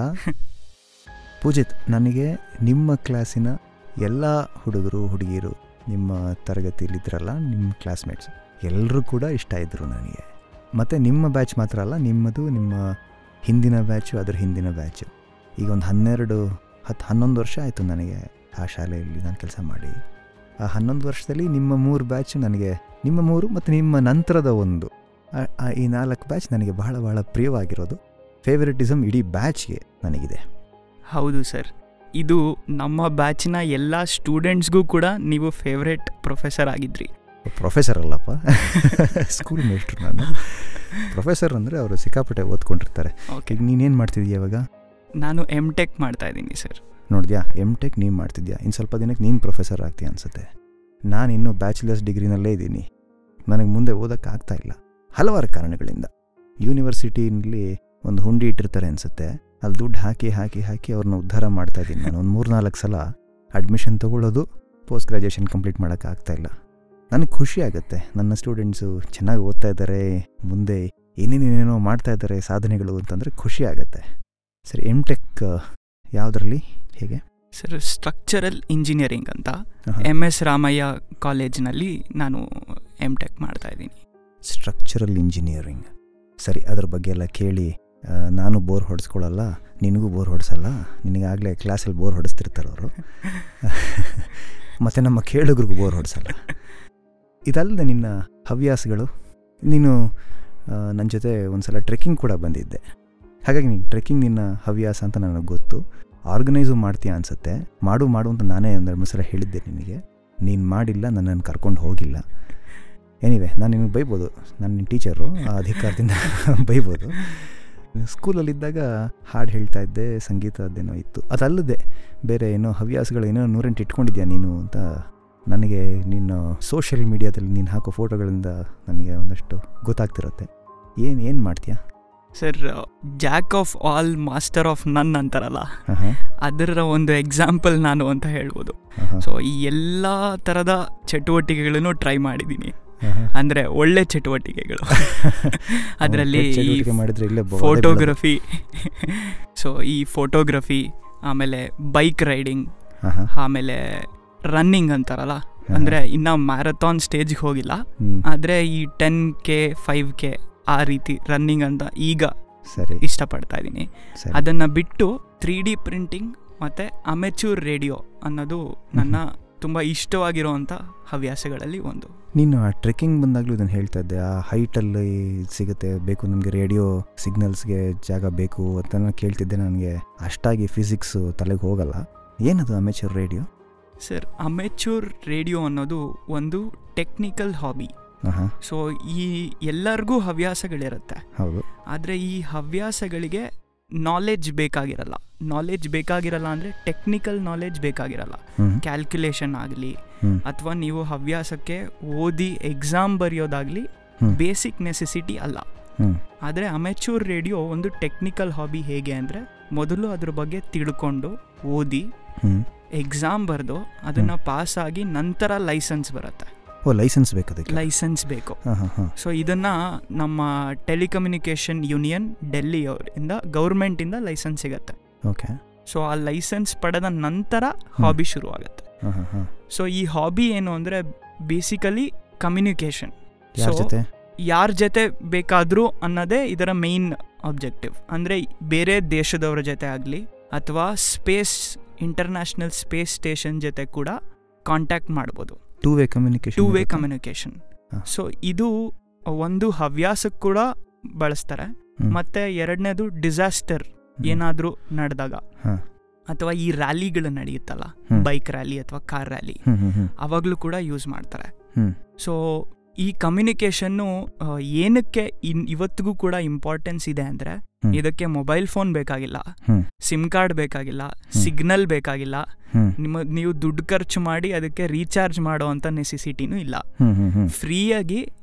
ಪೂಜಿತ್ ನನಗೆ ನಿಮ್ಮ ಕ್ಲಾಸಿನ ಎಲ್ಲ ಹುಡುಗರು ಹುಡುಗಿಯರು ನಿಮ್ಮ ತರಗತಿಯಲ್ಲಿದ್ದರಲ್ಲ ನಿಮ್ಮ ಕ್ಲಾಸ್ಮೇಟ್ಸ್ ಎಲ್ಲರೂ ಕೂಡ ಇಷ್ಟ ಇದ್ದರು ನನಗೆ ಮತ್ತು ನಿಮ್ಮ ಬ್ಯಾಚ್ ಮಾತ್ರ ಅಲ್ಲ ನಿಮ್ಮದು ನಿಮ್ಮ ಹಿಂದಿನ ಬ್ಯಾಚು ಅದ್ರ ಹಿಂದಿನ ಬ್ಯಾಚು ಈಗ ಒಂದು ಹನ್ನೆರಡು ಹತ್ತು ಹನ್ನೊಂದು ವರ್ಷ ಆಯಿತು ನನಗೆ ಆ ಶಾಲೆಯಲ್ಲಿ ನಾನು ಕೆಲಸ ಮಾಡಿ ಆ ಹನ್ನೊಂದು ವರ್ಷದಲ್ಲಿ ನಿಮ್ಮ ಮೂರು ಬ್ಯಾಚ್ ನನಗೆ ನಿಮ್ಮ ಮೂರು ಮತ್ತು ನಿಮ್ಮ ನಂತರದ ಒಂದು ಆ- ಆ ಈ ನಾಲ್ಕು ಬ್ಯಾಚ್ ನನಗೆ ಬಹಳ ಬಹಳ ಪ್ರಿಯವಾಗಿರೋದು ಫೇವರಿಟಿಸಮ್ ಇಡೀ ಬ್ಯಾಚ್ಗೆ ನನಗಿದೆ ಹೌದು ಸರ್ ಇದು ನಮ್ಮ ಬ್ಯಾಚಿನ ಎಲ್ಲ ಸ್ಟೂಡೆಂಟ್ಸ್ಗೂ ಕೂಡ ನೀವು ಫೇವ್ರೆಟ್ ಪ್ರೊಫೆಸರ್ ಆಗಿದ್ರಿ ಪ್ರೊಫೆಸರ್ ಅಲ್ಲಪ್ಪ ಸ್ಕೂಲ್ ಮೇಸ್ಟ್ರು ನಾನು ಪ್ರೊಫೆಸರ್ ಅಂದರೆ ಅವರು ಸಿಕ್ಕಾಪಟ್ಟೆ ಓದ್ಕೊಂಡಿರ್ತಾರೆ ಓಕೆ ಈಗ ನೀನೇನು ಮಾಡ್ತಿದ್ಯಾ ಇವಾಗ ನಾನು ಎಮ್ ಟೆಕ್ ಮಾಡ್ತಾ ಇದ್ದೀನಿ ಸರ್ ನೋಡಿದ್ಯಾ ಎಮ್ ಟೆಕ್ ನೀನು ಮಾಡ್ತಿದ್ಯಾ ಇನ್ನು ಸ್ವಲ್ಪ ದಿನಕ್ಕೆ ನೀನು ಪ್ರೊಫೆಸರ್ ಆಗ್ತೀಯ ಅನ್ಸುತ್ತೆ ನಾನು ಇನ್ನೂ ಬ್ಯಾಚುಲರ್ಸ್ ಡಿಗ್ರಿನಲ್ಲೇ ಇದ್ದೀನಿ ನನಗೆ ಮುಂದೆ ಓದೋಕ್ಕಾಗ್ತಾ ಇಲ್ಲ ಹಲವಾರು ಕಾರಣಗಳಿಂದ ಯೂನಿವರ್ಸಿಟಿನಲ್ಲಿ ಒಂದು ಹುಂಡಿ ಇಟ್ಟಿರ್ತಾರೆ ಅನಿಸುತ್ತೆ ಅಲ್ಲಿ ದುಡ್ಡು ಹಾಕಿ ಹಾಕಿ ಹಾಕಿ ಅವ್ರನ್ನ ಉದ್ಧಾರ ಮಾಡ್ತಾ ಇದ್ದೀನಿ ನಾನು ಒಂದು ಮೂರು ನಾಲ್ಕು ಸಲ ಅಡ್ಮಿಷನ್ ತೊಗೊಳ್ಳೋದು ಪೋಸ್ಟ್ ಗ್ರ್ಯಾಜುಯೇಷನ್ ಕಂಪ್ಲೀಟ್ ಮಾಡೋಕ್ಕಾಗ್ತಾ ಇಲ್ಲ ನನಗೆ ಖುಷಿ ಆಗುತ್ತೆ ನನ್ನ ಸ್ಟೂಡೆಂಟ್ಸು ಚೆನ್ನಾಗಿ ಓದ್ತಾ ಇದ್ದಾರೆ ಮುಂದೆ ಏನೇನೇನೇನೋ ಮಾಡ್ತಾ ಇದ್ದಾರೆ ಸಾಧನೆಗಳು ಅಂತಂದರೆ ಖುಷಿ ಆಗುತ್ತೆ ಸರಿ ಎಮ್ ಟೆಕ್ ಯಾವುದರಲ್ಲಿ ಹೇಗೆ ಸರ್ ಸ್ಟ್ರಕ್ಚರಲ್ ಇಂಜಿನಿಯರಿಂಗ್ ಅಂತ ಆಹಾ. ಎಮ್ ಎಸ್ ರಾಮಯ್ಯ ಕಾಲೇಜ್ನಲ್ಲಿ ನಾನು ಎಮ್ ಟೆಕ್ ಮಾಡ್ತಾ ಇದ್ದೀನಿ ಸ್ಟ್ರಕ್ಚರಲ್ ಇಂಜಿನಿಯರಿಂಗ್ ಸರಿ ಅದ್ರ ಬಗ್ಗೆ ಎಲ್ಲ ಕೇಳಿ ಆ, ನಾನು ಬೋರ್ ಹೊಡೆಸ್ಕೊಳ್ಳಲ್ಲ ನಿನಗೂ ಬೋರ್ ಹೊಡೆಸಲ್ಲ ನಿನಗಾಗಲೇ ಕ್ಲಾಸಲ್ಲಿ ಬೋರ್ ಹೊಡೆಸ್ತಿರ್ತಾರೆ ಅವರು ಮತ್ತು ನಮ್ಮ ಕೇಳುಗ್ರಿಗೂ ಬೋರ್ ಹೊಡೆಸಲ್ಲ ಇದಲ್ಲದೆ ನಿನ್ನ ಹವ್ಯಾಸಗಳು ನೀನು ನನ್ನ ಜೊತೆ ಒಂದು ಸಲ ಟ್ರೆಕ್ಕಿಂಗ್ ಕೂಡ ಬಂದಿದ್ದೆ ಹಾಗಾಗಿ ನೀನು ಟ್ರೆಕ್ಕಿಂಗ್ ನಿನ್ನ ಹವ್ಯಾಸ ಅಂತ ನನಗೆ ಗೊತ್ತು ಆರ್ಗನೈಸು ಮಾಡ್ತೀಯ ಅನಿಸುತ್ತೆ ಮಾಡು ಮಾಡು ಅಂತ ನಾನೇ ಒಂದೆರಡು ಮೂರು ಸಲ ಹೇಳಿದ್ದೆ ನಿನಗೆ ನೀನು ಮಾಡಿಲ್ಲ ನನ್ನನ್ನು ಕರ್ಕೊಂಡು ಹೋಗಿಲ್ಲ ಎನಿವೆ ನಾನು ನಿನಗೆ ಬೈಬೋದು ನಾನು ನಿನ್ನ ಟೀಚರು ಆ ಅಧಿಕಾರದಿಂದ ಬೈಬೋದು ಸ್ಕೂಲಲ್ಲಿದ್ದಾಗ ಹಾಡು ಹೇಳ್ತಾ ಇದ್ದೆ ಸಂಗೀತ ಅದೇನೋ ಇತ್ತು ಅದಲ್ಲದೆ ಬೇರೆ ಏನೋ ಹವ್ಯಾಸಗಳು ಏನೋ ನೂರೆಂಟು ಇಟ್ಕೊಂಡಿದ್ಯಾ ನೀನು ಅಂತ ನನಗೆ ನೀನು ಸೋಷಿಯಲ್ ಮೀಡಿಯಾದಲ್ಲಿ ನೀನು ಹಾಕೋ ಫೋಟೋಗಳಿಂದ ನನಗೆ ಒಂದಷ್ಟು ಗೊತ್ತಾಗ್ತಿರುತ್ತೆ ಏನು ಏನು ಮಾಡ್ತೀಯಾ sir jack of all master of none ಅಂತಾರಲ್ಲ ಹಾಂ ಹಾಂ ಅದರ ಒಂದು ಎಕ್ಸಾಂಪಲ್ ನಾನು ಅಂತ ಹೇಳ್ಬೋದು ಹಾಂ ಸೊ ಈ ಎಲ್ಲ ಥರದ ಚಟುವಟಿಕೆಗಳನ್ನು ಟ್ರೈ ಮಾಡಿದ್ದೀನಿ ಹಾಂ ಅಂದರೆ ಒಳ್ಳೆ ಚಟುವಟಿಕೆಗಳು ಅದರಲ್ಲಿ ಈ ಚಟುವಟಿಕೆ ಮಾಡಿದ್ರೆ ಇಲ್ಲೇ ಬ- ಫೋಟೋಗ್ರಫಿ ಸೊ ಈ ಫೋಟೋಗ್ರಫಿ ಆಮೇಲೆ ಬೈಕ್ ರೈಡಿಂಗ್ ಹಾಂ ಹಾಂ ಆಮೇಲೆ ರನ್ನಿಂಗ್ ಅಂತಾರಲ್ಲ ಅಂದರೆ ಇನ್ನು ಮ್ಯಾರಥಾನ್ ಸ್ಟೇಜ್ಗೆ ಹೋಗಿಲ್ಲ ಹ್ಮ್. ಆದರೆ ಈ ಟೆನ್ ಕೆ ಫೈವ್ ಕೆ ಆ ರೀತಿ ರನ್ನಿಂಗ್ ಅಂತ ಈಗ ಸರಿ ಇಷ್ಟಪಡ್ತಾ ಇದ್ದೀನಿ ಸರಿ ಅದನ್ನು ಬಿಟ್ಟು ತ್ರೀ ಡಿ ಪ್ರಿಂಟಿಂಗ್ ಮತ್ತು ಅಮೆಚೂರ್ ರೇಡಿಯೋ ಅನ್ನೋದು ನನ್ನ ತುಂಬ ಇಷ್ಟವಾಗಿರುವಂಥ ಹವ್ಯಾಸಗಳಲ್ಲಿ ಒಂದು ನೀನು ಆ ಟ್ರೆಕ್ಕಿಂಗ್ ಬಂದಾಗಲೂ ಇದನ್ನು ಹೇಳ್ತಾ ಇದ್ದೆ ಆ ಹೈಟಲ್ಲಿ ಸಿಗುತ್ತೆ ಬೇಕು ನಮಗೆ ರೇಡಿಯೋ ಸಿಗ್ನಲ್ಸ್ಗೆ ಜಾಗ ಬೇಕು ಅಂತ ನಾನು ಕೇಳ್ತಿದ್ದೆ ನನಗೆ ಅಷ್ಟಾಗಿ ಫಿಸಿಕ್ಸು ತಲೆಗೆ ಹೋಗಲ್ಲ ಏನದು amateur radio sir amateur radio ಅನ್ನೋದು ಒಂದು ಟೆಕ್ನಿಕಲ್ ಹಾಬಿ ಹಾಂ ಸೊ ಈ ಎಲ್ಲರಿಗೂ ಹವ್ಯಾಸಗಳಿರುತ್ತೆ ಹೌದು ಆದರೆ ಈ ಹವ್ಯಾಸಗಳಿಗೆ ನಾಲೆಡ್ಜ್ ಬೇಕಾಗಿರಲ್ಲ ನಾಲೆಡ್ಜ್ ಬೇಕಾಗಿರಲ್ಲ ಅಂದರೆ ಟೆಕ್ನಿಕಲ್ ನಾಲೆಡ್ಜ್ ಬೇಕಾಗಿರಲ್ಲ ಹ್ಞೂ ಕ್ಯಾಲ್ಕುಲೇಷನ್ ಆಗಲಿ ಹ್ಞೂ ಅಥವಾ ನೀವು ಹವ್ಯಾಸಕ್ಕೆ ಓದಿ ಎಕ್ಸಾಮ್ ಬರೆಯೋದಾಗಲಿ ಹ್ಮ್. ಬೇಸಿಕ್ ನೆಸೆಸಿಟಿ ಅಲ್ಲ ಹ್ಞೂ ಆದರೆ ಅಮೆಚೂರ್ ರೇಡಿಯೋ ಒಂದು ಟೆಕ್ನಿಕಲ್ ಹಾಬಿ ಹೇಗೆ ಅಂದರೆ ಮೊದಲು ಅದ್ರ ಬಗ್ಗೆ ತಿಳ್ಕೊಂಡು ಓದಿ ಹ್ಞೂ ಎಕ್ಸಾಮ್ ಬರೆದು ಅದನ್ನು ಪಾಸ್ ಆಗಿ ನಂತರ ಲೈಸೆನ್ಸ್ ಬರುತ್ತೆ ಓ ಲೈಸೆನ್ಸ್ ಬೇಕು ಅದಕ್ಕೆ ಲೈಸೆನ್ಸ್ ಬೇಕು ಹಾಂ ಹಾಂ ಹಾಂ ಸೊ ಇದನ್ನು ನಮ್ಮ ಟೆಲಿಕಮ್ಯುನಿಕೇಷನ್ ಯೂನಿಯನ್ ಡೆಲ್ಲಿ ಅವರಿಂದ ಗೌರ್ಮೆಂಟಿಂದ ಲೈಸೆನ್ಸ್ ಸಿಗತ್ತೆ ಓಕೆ ಸೊ ಆ ಲೈಸೆನ್ಸ್ ಪಡೆದ ನಂತರ ಹಾಬಿ ಶುರುವಾಗುತ್ತೆ ಹಾಂ ಹಾಂ ಹಾಂ ಸೊ ಈ ಹಾಬಿ ಏನು ಅಂದರೆ ಬೇಸಿಕಲಿ ಕಮ್ಯುನಿಕೇಷನ್ ಯಾರ So, ಜೊತೆ ಯಾರ ಜೊತೆ ಬೇಕಾದರೂ ಅನ್ನೋದೇ ಇದರ ಮೇಯ್ನ್ ಆಬ್ಜೆಕ್ಟಿವ್ ಅಂದರೆ ಬೇರೆ ದೇಶದವರ ಜೊತೆ ಆಗಲಿ ಅಥವಾ ಸ್ಪೇಸ್ ಇಂಟರ್ನ್ಯಾಷನಲ್ ಸ್ಪೇಸ್ ಸ್ಟೇಷನ್ ಜೊತೆ ಕೂಡ ಕಾಂಟ್ಯಾಕ್ಟ್ ಮಾಡ್ಬೋದು two way communication two way communication ಹಾ. ಸೊ ಇದು ಒಂದು ಹವ್ಯಾಸಕ್ಕೆ ಕೂಡ ಬಳಸ್ತಾರೆ ಮತ್ತೆ ಎರಡನೇದು ಡಿಸಾಸ್ಟರ್ ಏನಾದರೂ ನಡೆದಾಗ ಹಾ. ಅಥವಾ ಈ ರ್ಯಾಲಿಗಳು ನಡೆಯುತ್ತಲ್ಲ ಹ್ಮ್. ಬೈಕ್ ರ್ಯಾಲಿ ಅಥವಾ ಕಾರ್ ರ್ಯಾಲಿ ಹ್ಞೂ ಹ್ಞೂ ಹ್ಞೂ ಅವಾಗಲೂ ಕೂಡ ಯೂಸ್ ಮಾಡ್ತಾರೆ ಹ್ಮ್. ಸೊ ಈ ಕಮ್ಯುನಿಕೇಷನ್ನು ಏನಕ್ಕೆ ಇನ್ ಇವತ್ತಿಗೂ ಕೂಡ ಇಂಪಾರ್ಟೆನ್ಸ್ ಇದೆ ಅಂದರೆ ಹ್ಮ್. ಇದಕ್ಕೆ ಮೊಬೈಲ್ ಫೋನ್ ಬೇಕಾಗಿಲ್ಲ ಹ್ಮ್. ಸಿಮ್ ಕಾರ್ಡ್ ಬೇಕಾಗಿಲ್ಲ ಸಿಗ್ನಲ್ ಬೇಕಾಗಿಲ್ಲ ಹ್ಞೂ ನಿಮ್ಮ ನೀವು ದುಡ್ಡು ಖರ್ಚು ಮಾಡಿ ಅದಕ್ಕೆ ರೀಚಾರ್ಜ್ ಮಾಡೋ ಅಂಥ ನೆಸೆಸಿಟಿನೂ ಇಲ್ಲ ಹ್ಞೂ ಹ್ಞೂ ಹ್ಞೂ ಫ್ರೀಯಾಗಿ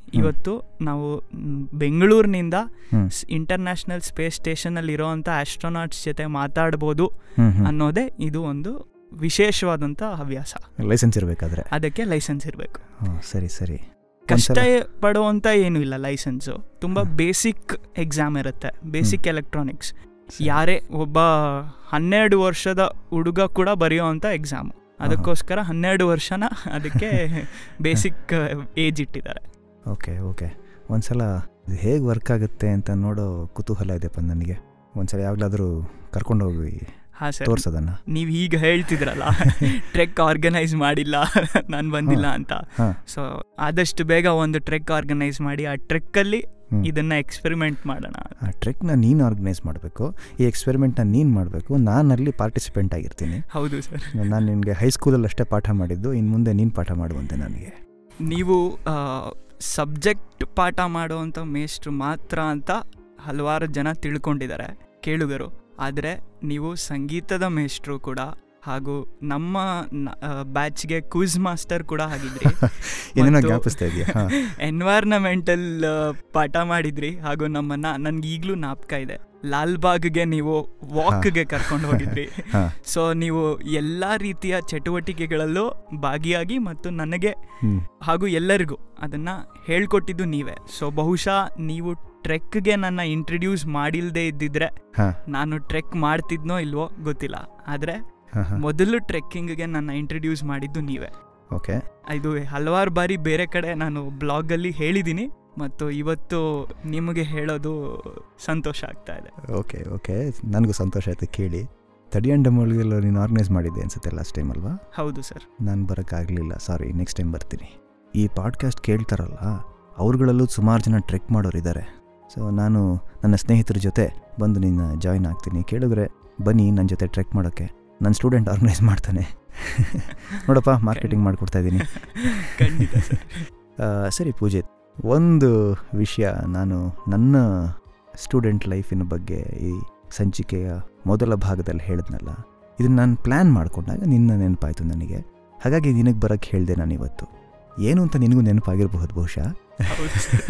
ಇವತ್ತು ನಾವು ಮ್, ಬೆಂಗಳೂರಿನಿಂದ ಹ್ಮ್. ಇಂಟರ್ನ್ಯಾಷನಲ್ ಸ್ಪೇಸ್ ಸ್ಟೇಷನಲ್ಲಿ ಇರೋವಂಥ ಆಸ್ಟ್ರೋನಾಟ್ಸ್ ಜೊತೆ ಮಾತಾಡ್ಬೋದು ಹ್ಮ್ ಹ್ಮ್ ಅನ್ನೋದೇ ಇದು ಒಂದು ವಿಶೇಷವಾದಂಥ ಹವ್ಯಾಸ ಲೈಸೆನ್ಸ್ ಇರಬೇಕಾದ್ರೆ ಅದಕ್ಕೆ ಲೈಸೆನ್ಸ್ ಇರಬೇಕು ಹಾಂ ಸರಿ ಸರಿ ಕಷ್ಟ ಒಂದ್ಸಲ- ಪಡುವಂತ ಏನೂ ಇಲ್ಲ ಲೈಸೆನ್ಸು ತುಂಬ ಬೇಸಿಕ್ ಎಕ್ಸಾಮ್ ಇರುತ್ತೆ ಬೇಸಿಕ್ ಎಲೆಕ್ಟ್ರಾನಿಕ್ಸ್ ಸರಿ. ಯಾರೇ ಒಬ್ಬ ಹನ್ನೆರಡು ವರ್ಷದ ಹುಡುಗ ಕೂಡ ಬರೆಯುವಂಥ ಎಕ್ಸಾಮು ಅದಕ್ಕೋಸ್ಕರ ಹನ್ನೆರಡು ವರ್ಷನ ಅದಕ್ಕೆ ಬೇಸಿಕ್ ಏಜ್ ಇಟ್ಟಿದ್ದಾರೆ ಓಕೆ ಓಕೆ ಒಂದ್ಸಲ ಇದು ಹೇಗೆ ವರ್ಕ್ ಆಗುತ್ತೆ ಅಂತ ನೋಡೋ ಕುತೂಹಲ ಇದೆಪ್ಪ ನನಗೆ ಒಂದ್ಸಲ ಯಾವಾಗಲಾದರೂ ಕರ್ಕೊಂಡು ಹೋಗಿ ಹಾಂ ಸರ್ ತೋರ್ಸೋದನ್ನ ನೀವು ಈಗ ಹೇಳ್ತಿದ್ರಲ್ಲ ಟ್ರೆಕ್ ಆರ್ಗನೈಸ್ ಮಾಡಿಲ್ಲ ನಾನು ಬಂದಿಲ್ಲ ಅಂತ ಹಾಂ ಸೊ ಆದಷ್ಟು ಬೇಗ ಒಂದು ಟ್ರೆಕ್ ಆರ್ಗನೈಸ್ ಮಾಡಿ ಆ ಟ್ರೆಕ್ಕಲ್ಲಿ ಹ್ಮ್. ಇದನ್ನ ಎಕ್ಸ್ಪೆರಿಮೆಂಟ್ ಮಾಡೋಣ ಆ ಟ್ರೆಕ್ನ ನೀನು ಆರ್ಗನೈಸ್ ಮಾಡಬೇಕು ಈ ಎಕ್ಸ್ಪೆರಿಮೆಂಟ್ನ ನೀನು ಮಾಡಬೇಕು ನಾನು ಅಲ್ಲಿ ಪಾರ್ಟಿಸಿಪೆಂಟ್ ಆಗಿರ್ತೀನಿ ಹೌದು ಸರ್ ನಾನು ನಿನಗೆ ಹೈಸ್ಕೂಲಲ್ಲಿ ಅಷ್ಟೇ ಪಾಠ ಮಾಡಿದ್ದು ಇನ್ನು ಮುಂದೆ ನೀನು ಪಾಠ ಮಾಡುವಂತೆ ನನಗೆ ನೀವು ಸಬ್ಜೆಕ್ಟ್ ಪಾಠ ಮಾಡುವಂಥ ಮೇಷ್ಟ್ರು ಮಾತ್ರ ಅಂತ ಹಲವಾರು ಜನ ತಿಳ್ಕೊಂಡಿದ್ದಾರೆ ಕೇಳುಗರು ಆದರೆ ನೀವು ಸಂಗೀತದ ಮೇಷ್ಟ್ರು ಕೂಡ ಹಾಗೂ ನಮ್ಮ ಬ್ಯಾಚ್ಗೆ ಕ್ವಿಜ್ ಮಾಸ್ಟರ್ ಕೂಡ ಆಗಿದ್ರಿ ಏನೇನೋ ಮತ್ತು- ಜ್ಞಾಪಿಸ್ತಾ ಇದೆಯಾ ಹಾಂ ಎನ್ವೈರ್ನಮೆಂಟಲ್ ಪಾಠ ಮಾಡಿದ್ರಿ ಹಾಗೂ ನಮ್ಮನ್ನ ನನ್ಗೆ ಈಗಲೂ ಜ್ಞಾಪಕ ಇದೆ ಲಾಲ್ಬಾಗ್ಗೆ ನೀವು ವಾಕ್ಗೆ ಕರ್ಕೊಂಡು ಹೋಗಿದ್ರಿ ಹಾಂ ಸೊ ನೀವು ಎಲ್ಲ ರೀತಿಯ ಚಟುವಟಿಕೆಗಳಲ್ಲೂ ಭಾಗಿಯಾಗಿ ಮತ್ತು ನನಗೆ ಹ್ಞೂ ಹಾಗೂ ಎಲ್ಲರಿಗೂ ಅದನ್ನು ಹೇಳ್ಕೊಟ್ಟಿದ್ದು ನೀವೇ ಸೊ ಬಹುಶಃ ನೀವು ಟ್ರೆಕ್ಗೆ ನನ್ನ ಇಂಟ್ರಡ್ಯೂಸ್ ಮಾಡಿಲ್ಲದೆ ಇದ್ದಿದ್ರೆ ಹಾಂ ನಾನು ಟ್ರೆಕ್ ಮಾಡ್ತಿದ್ನೋ ಇಲ್ವೋ ಗೊತ್ತಿಲ್ಲ ಆದರೆ ಹಾಂ ಹಾಂ ಮೊದಲು ಟ್ರೆಕ್ಕಿಂಗ್ಗೆ ನನ್ನ ಇಂಟ್ರಡ್ಯೂಸ್ ಮಾಡಿದ್ದು ನೀವೇ ಓಕೆ ಇದು ಹಲವಾರು ಬಾರಿ ಬೇರೆ ಕಡೆ ನಾನು ಬ್ಲಾಗಲ್ಲಿ ಹೇಳಿದ್ದೀನಿ ಮತ್ತು ಇವತ್ತು ನಿಮಗೆ ಹೇಳೋದು ಸಂತೋಷ ಆಗ್ತಾ ಇದೆ ಓಕೆ ಓಕೆ ನನಗೂ ಸಂತೋಷ ಆಯಿತು ಕೇಳಿ ತಡಿಯಂಡಮೊಳಗೆಲ್ಲ ನೀನು ಆರ್ಗನೈಸ್ ಮಾಡಿದ್ದೆ ಅನ್ಸುತ್ತೆ ಲಾಸ್ಟ್ ಟೈಮ್ ಅಲ್ವಾ ಹೌದು ಸರ್ ನಾನು ಬರೋಕ್ಕಾಗಲಿಲ್ಲ ಸಾರಿ ನೆಕ್ಸ್ಟ್ ಟೈಮ್ ಬರ್ತೀನಿ ಈ ಪಾಡ್ಕಾಸ್ಟ್ ಕೇಳ್ತಾರಲ್ಲ ಅವ್ರುಗಳಲ್ಲೂ ಸುಮಾರು ಜನ ಟ್ರೆಕ್ ಮಾಡೋರು ಇದ್ದಾರೆ ಸೊ ನಾನು ನನ್ನ ಸ್ನೇಹಿತರ ಜೊತೆ ಬಂದು ನಿನ್ನ ಜಾಯ್ನ್ ಆಗ್ತೀನಿ ಕೇಳಿದ್ರೆ ಬನ್ನಿ ನನ್ನ ಜೊತೆ ಟ್ರೆಕ್ ಮಾಡೋಕ್ಕೆ ನನ್ನ ಸ್ಟೂಡೆಂಟ್ ಆರ್ಗನೈಸ್ ಮಾಡ್ತಾನೆ ನೋಡಪ್ಪ ಮಾರ್ಕೆಟಿಂಗ್ ಮಾಡಿಕೊಡ್ತಾ ಇದ್ದೀನಿ ಖಂಡಿತ ಸರ್ ಆ, ಸರಿ ಪೂಜಿತ್ ಒಂದು ವಿಷಯ ನಾನು ನನ್ನ ಸ್ಟೂಡೆಂಟ್ ಲೈಫಿನ ಬಗ್ಗೆ ಈ ಸಂಚಿಕೆಯ ಮೊದಲ ಭಾಗದಲ್ಲಿ ಹೇಳಿದ್ನಲ್ಲ ಇದನ್ನು ನಾನು ಪ್ಲ್ಯಾನ್ ಮಾಡಿಕೊಂಡಾಗ ನಿನ್ನ ನೆನಪಾಯಿತು ನನಗೆ ಹಾಗಾಗಿ ನಿನಗೆ ಬರೋಕ್ಕೆ ಹೇಳಿದೆ ನಾನು ಇವತ್ತು ಏನು ಅಂತ ನಿನಗೂ ನೆನಪಾಗಿರಬಹುದು ಬಹುಶಃ ಹೌದು ಸರ್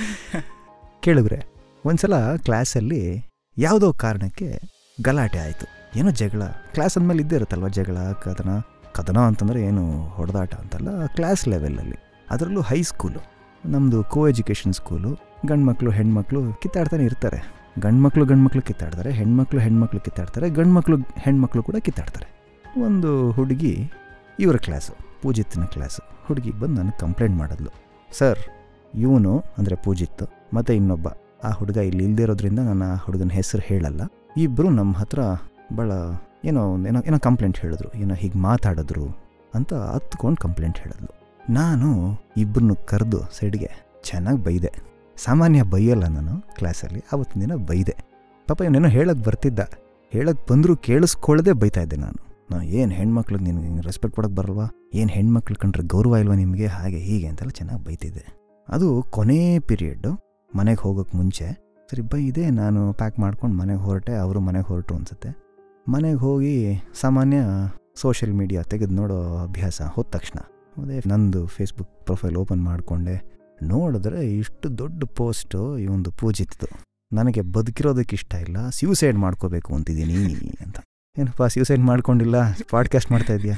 ಕೇಳಿದ್ರೆ ಒಂದ್ಸಲ ಕ್ಲಾಸಲ್ಲಿ ಯಾವುದೋ ಕಾರಣಕ್ಕೆ ಗಲಾಟೆ ಆಯಿತು ಏನೋ ಜಗಳ ಕ್ಲಾಸ್ ಅಂದಮೇಲೆ ಇದ್ದೇ ಇರುತ್ತಲ್ವ ಜಗಳ ಕದನ ಕದನ ಅಂತಂದರೆ ಏನು ಹೊಡೆದಾಟ ಅಂತಲ್ಲ ಕ್ಲಾಸ್ ಲೆವೆಲಲ್ಲಿ ಅದರಲ್ಲೂ ಹೈಸ್ಕೂಲು ನಮ್ಮದು ಕೋ ಎಜುಕೇಷನ್ ಸ್ಕೂಲು ಗಂಡ್ಮಕ್ಳು ಹೆಣ್ಮಕ್ಳು ಕಿತ್ತಾಡ್ತಾನೆ ಇರ್ತಾರೆ ಗಂಡ್ಮಕ್ಳು ಗಂಡ್ಮಕ್ಳು ಕಿತ್ತಾಡ್ತಾರೆ ಹೆಣ್ಮಕ್ಳು ಹೆಣ್ಮಕ್ಳು ಕಿತ್ತಾಡ್ತಾರೆ ಗಂಡ್ಮಕ್ಳು ಹೆಣ್ಮಕ್ಳು ಕೂಡ ಕಿತ್ತಾಡ್ತಾರೆ ಒಂದು ಹುಡುಗಿ ಇವರ ಕ್ಲಾಸು ಪೂಜಿತ್ನ ಕ್ಲಾಸು ಹುಡುಗಿ ಬಂದು ನನಗೆ ಕಂಪ್ಲೇಂಟ್ ಮಾಡಿದ್ಲು ಸರ್ ಇವನು ಅಂದರೆ ಪೂಜಿತ್ ಮತ್ತು ಇನ್ನೊಬ್ಬ ಆ ಹುಡುಗ ಇಲ್ಲಿ ಇಲ್ದೇ ಇರೋದ್ರಿಂದ ನಾನು ಆ ಹುಡುಗನ ಹೆಸರು ಹೇಳಲ್ಲ ಇಬ್ಬರು ನಮ್ಮ ಹತ್ರ ಭಾಳ ಏನೋ ಒಂದ್ ಏನೋ ಏನೋ ಕಂಪ್ಲೇಂಟ್ ಹೇಳಿದ್ರು ಏನೋ ಹೀಗೆ ಮಾತಾಡಿದ್ರು ಅಂತ ಹತ್ಕೊಂಡು ಕಂಪ್ಲೇಂಟ್ ಹೇಳಿದ್ಲು ನಾನು ಇಬ್ಬರನ್ನು ಕರೆದು ಸೈಡ್ಗೆ ಚೆನ್ನಾಗಿ ಬೈದೆ ಸಾಮಾನ್ಯ ಬೈಯಲ್ಲ ನಾನು ಕ್ಲಾಸಲ್ಲಿ ಆವತ್ತಿನ ದಿನ ಬೈದೆ ಪಾಪ ಇವನೇನೋ ಹೇಳಕ್ಕೆ ಬರ್ತಿದ್ದ ಹೇಳಕ್ಕೆ ಬಂದರೂ ಕೇಳಿಸ್ಕೊಳ್ಳದೆ ಬೈತಾ ಇದ್ದೆ ನಾನು ನಾ ಏನು ಹೆಣ್ಮಕ್ಳಿಗೆ ನಿನಗೆ ರೆಸ್ಪೆಕ್ಟ್ ಕೊಡೋಕೆ ಬರಲ್ವಾ ಏನು ಹೆಣ್ಮಕ್ಳು ಕಂಡ್ರೆ ಗೌರವ ಇಲ್ವಾ ನಿಮಗೆ ಹಾಗೆ ಹೀಗೆ ಅಂತೆಲ್ಲ ಚೆನ್ನಾಗಿ ಬೈತಿದ್ದೆ ಅದು ಕೊನೇ ಪೀರಿಯಡ್ಡು ಮನೆಗೆ ಹೋಗೋಕ್ಕೆ ಮುಂಚೆ ಸರಿ ಬೈದೆ ನಾನು ಪ್ಯಾಕ್ ಮಾಡ್ಕೊಂಡು ಮನೆಗೆ ಹೊರಟೆ ಅವರು ಮನೆಗೆ ಹೊರಟು ಅನ್ಸುತ್ತೆ ಮನೆಗೆ ಹೋಗಿ ಸಾಮಾನ್ಯ ಸೋಷಿಯಲ್ ಮೀಡಿಯಾ ತೆಗೆದು ನೋಡೋ ಅಭ್ಯಾಸ ಹೋದ ತಕ್ಷಣ ಅದೇ ನಂದು ಫೇಸ್ಬುಕ್ ಪ್ರೊಫೈಲ್ ಓಪನ್ ಮಾಡಿಕೊಂಡೆ ನೋಡಿದ್ರೆ ಇಷ್ಟು ದೊಡ್ಡ ಪೋಸ್ಟು ಈ ಒಂದು ಪೂಜಿತ್ತು ನನಗೆ ಬದುಕಿರೋದಕ್ಕೆ ಇಷ್ಟ ಇಲ್ಲ ಸ್ಯೂಸೈಡ್ ಮಾಡ್ಕೋಬೇಕು ಅಂತಿದ್ದೀನಿ ಅಂತ ಏನಪ್ಪ ಸ್ಯೂಸೈಡ್ ಮಾಡ್ಕೊಂಡಿಲ್ಲ ಪಾಡ್ಕಾಸ್ಟ್ ಮಾಡ್ತಾ ಇದೆಯಾ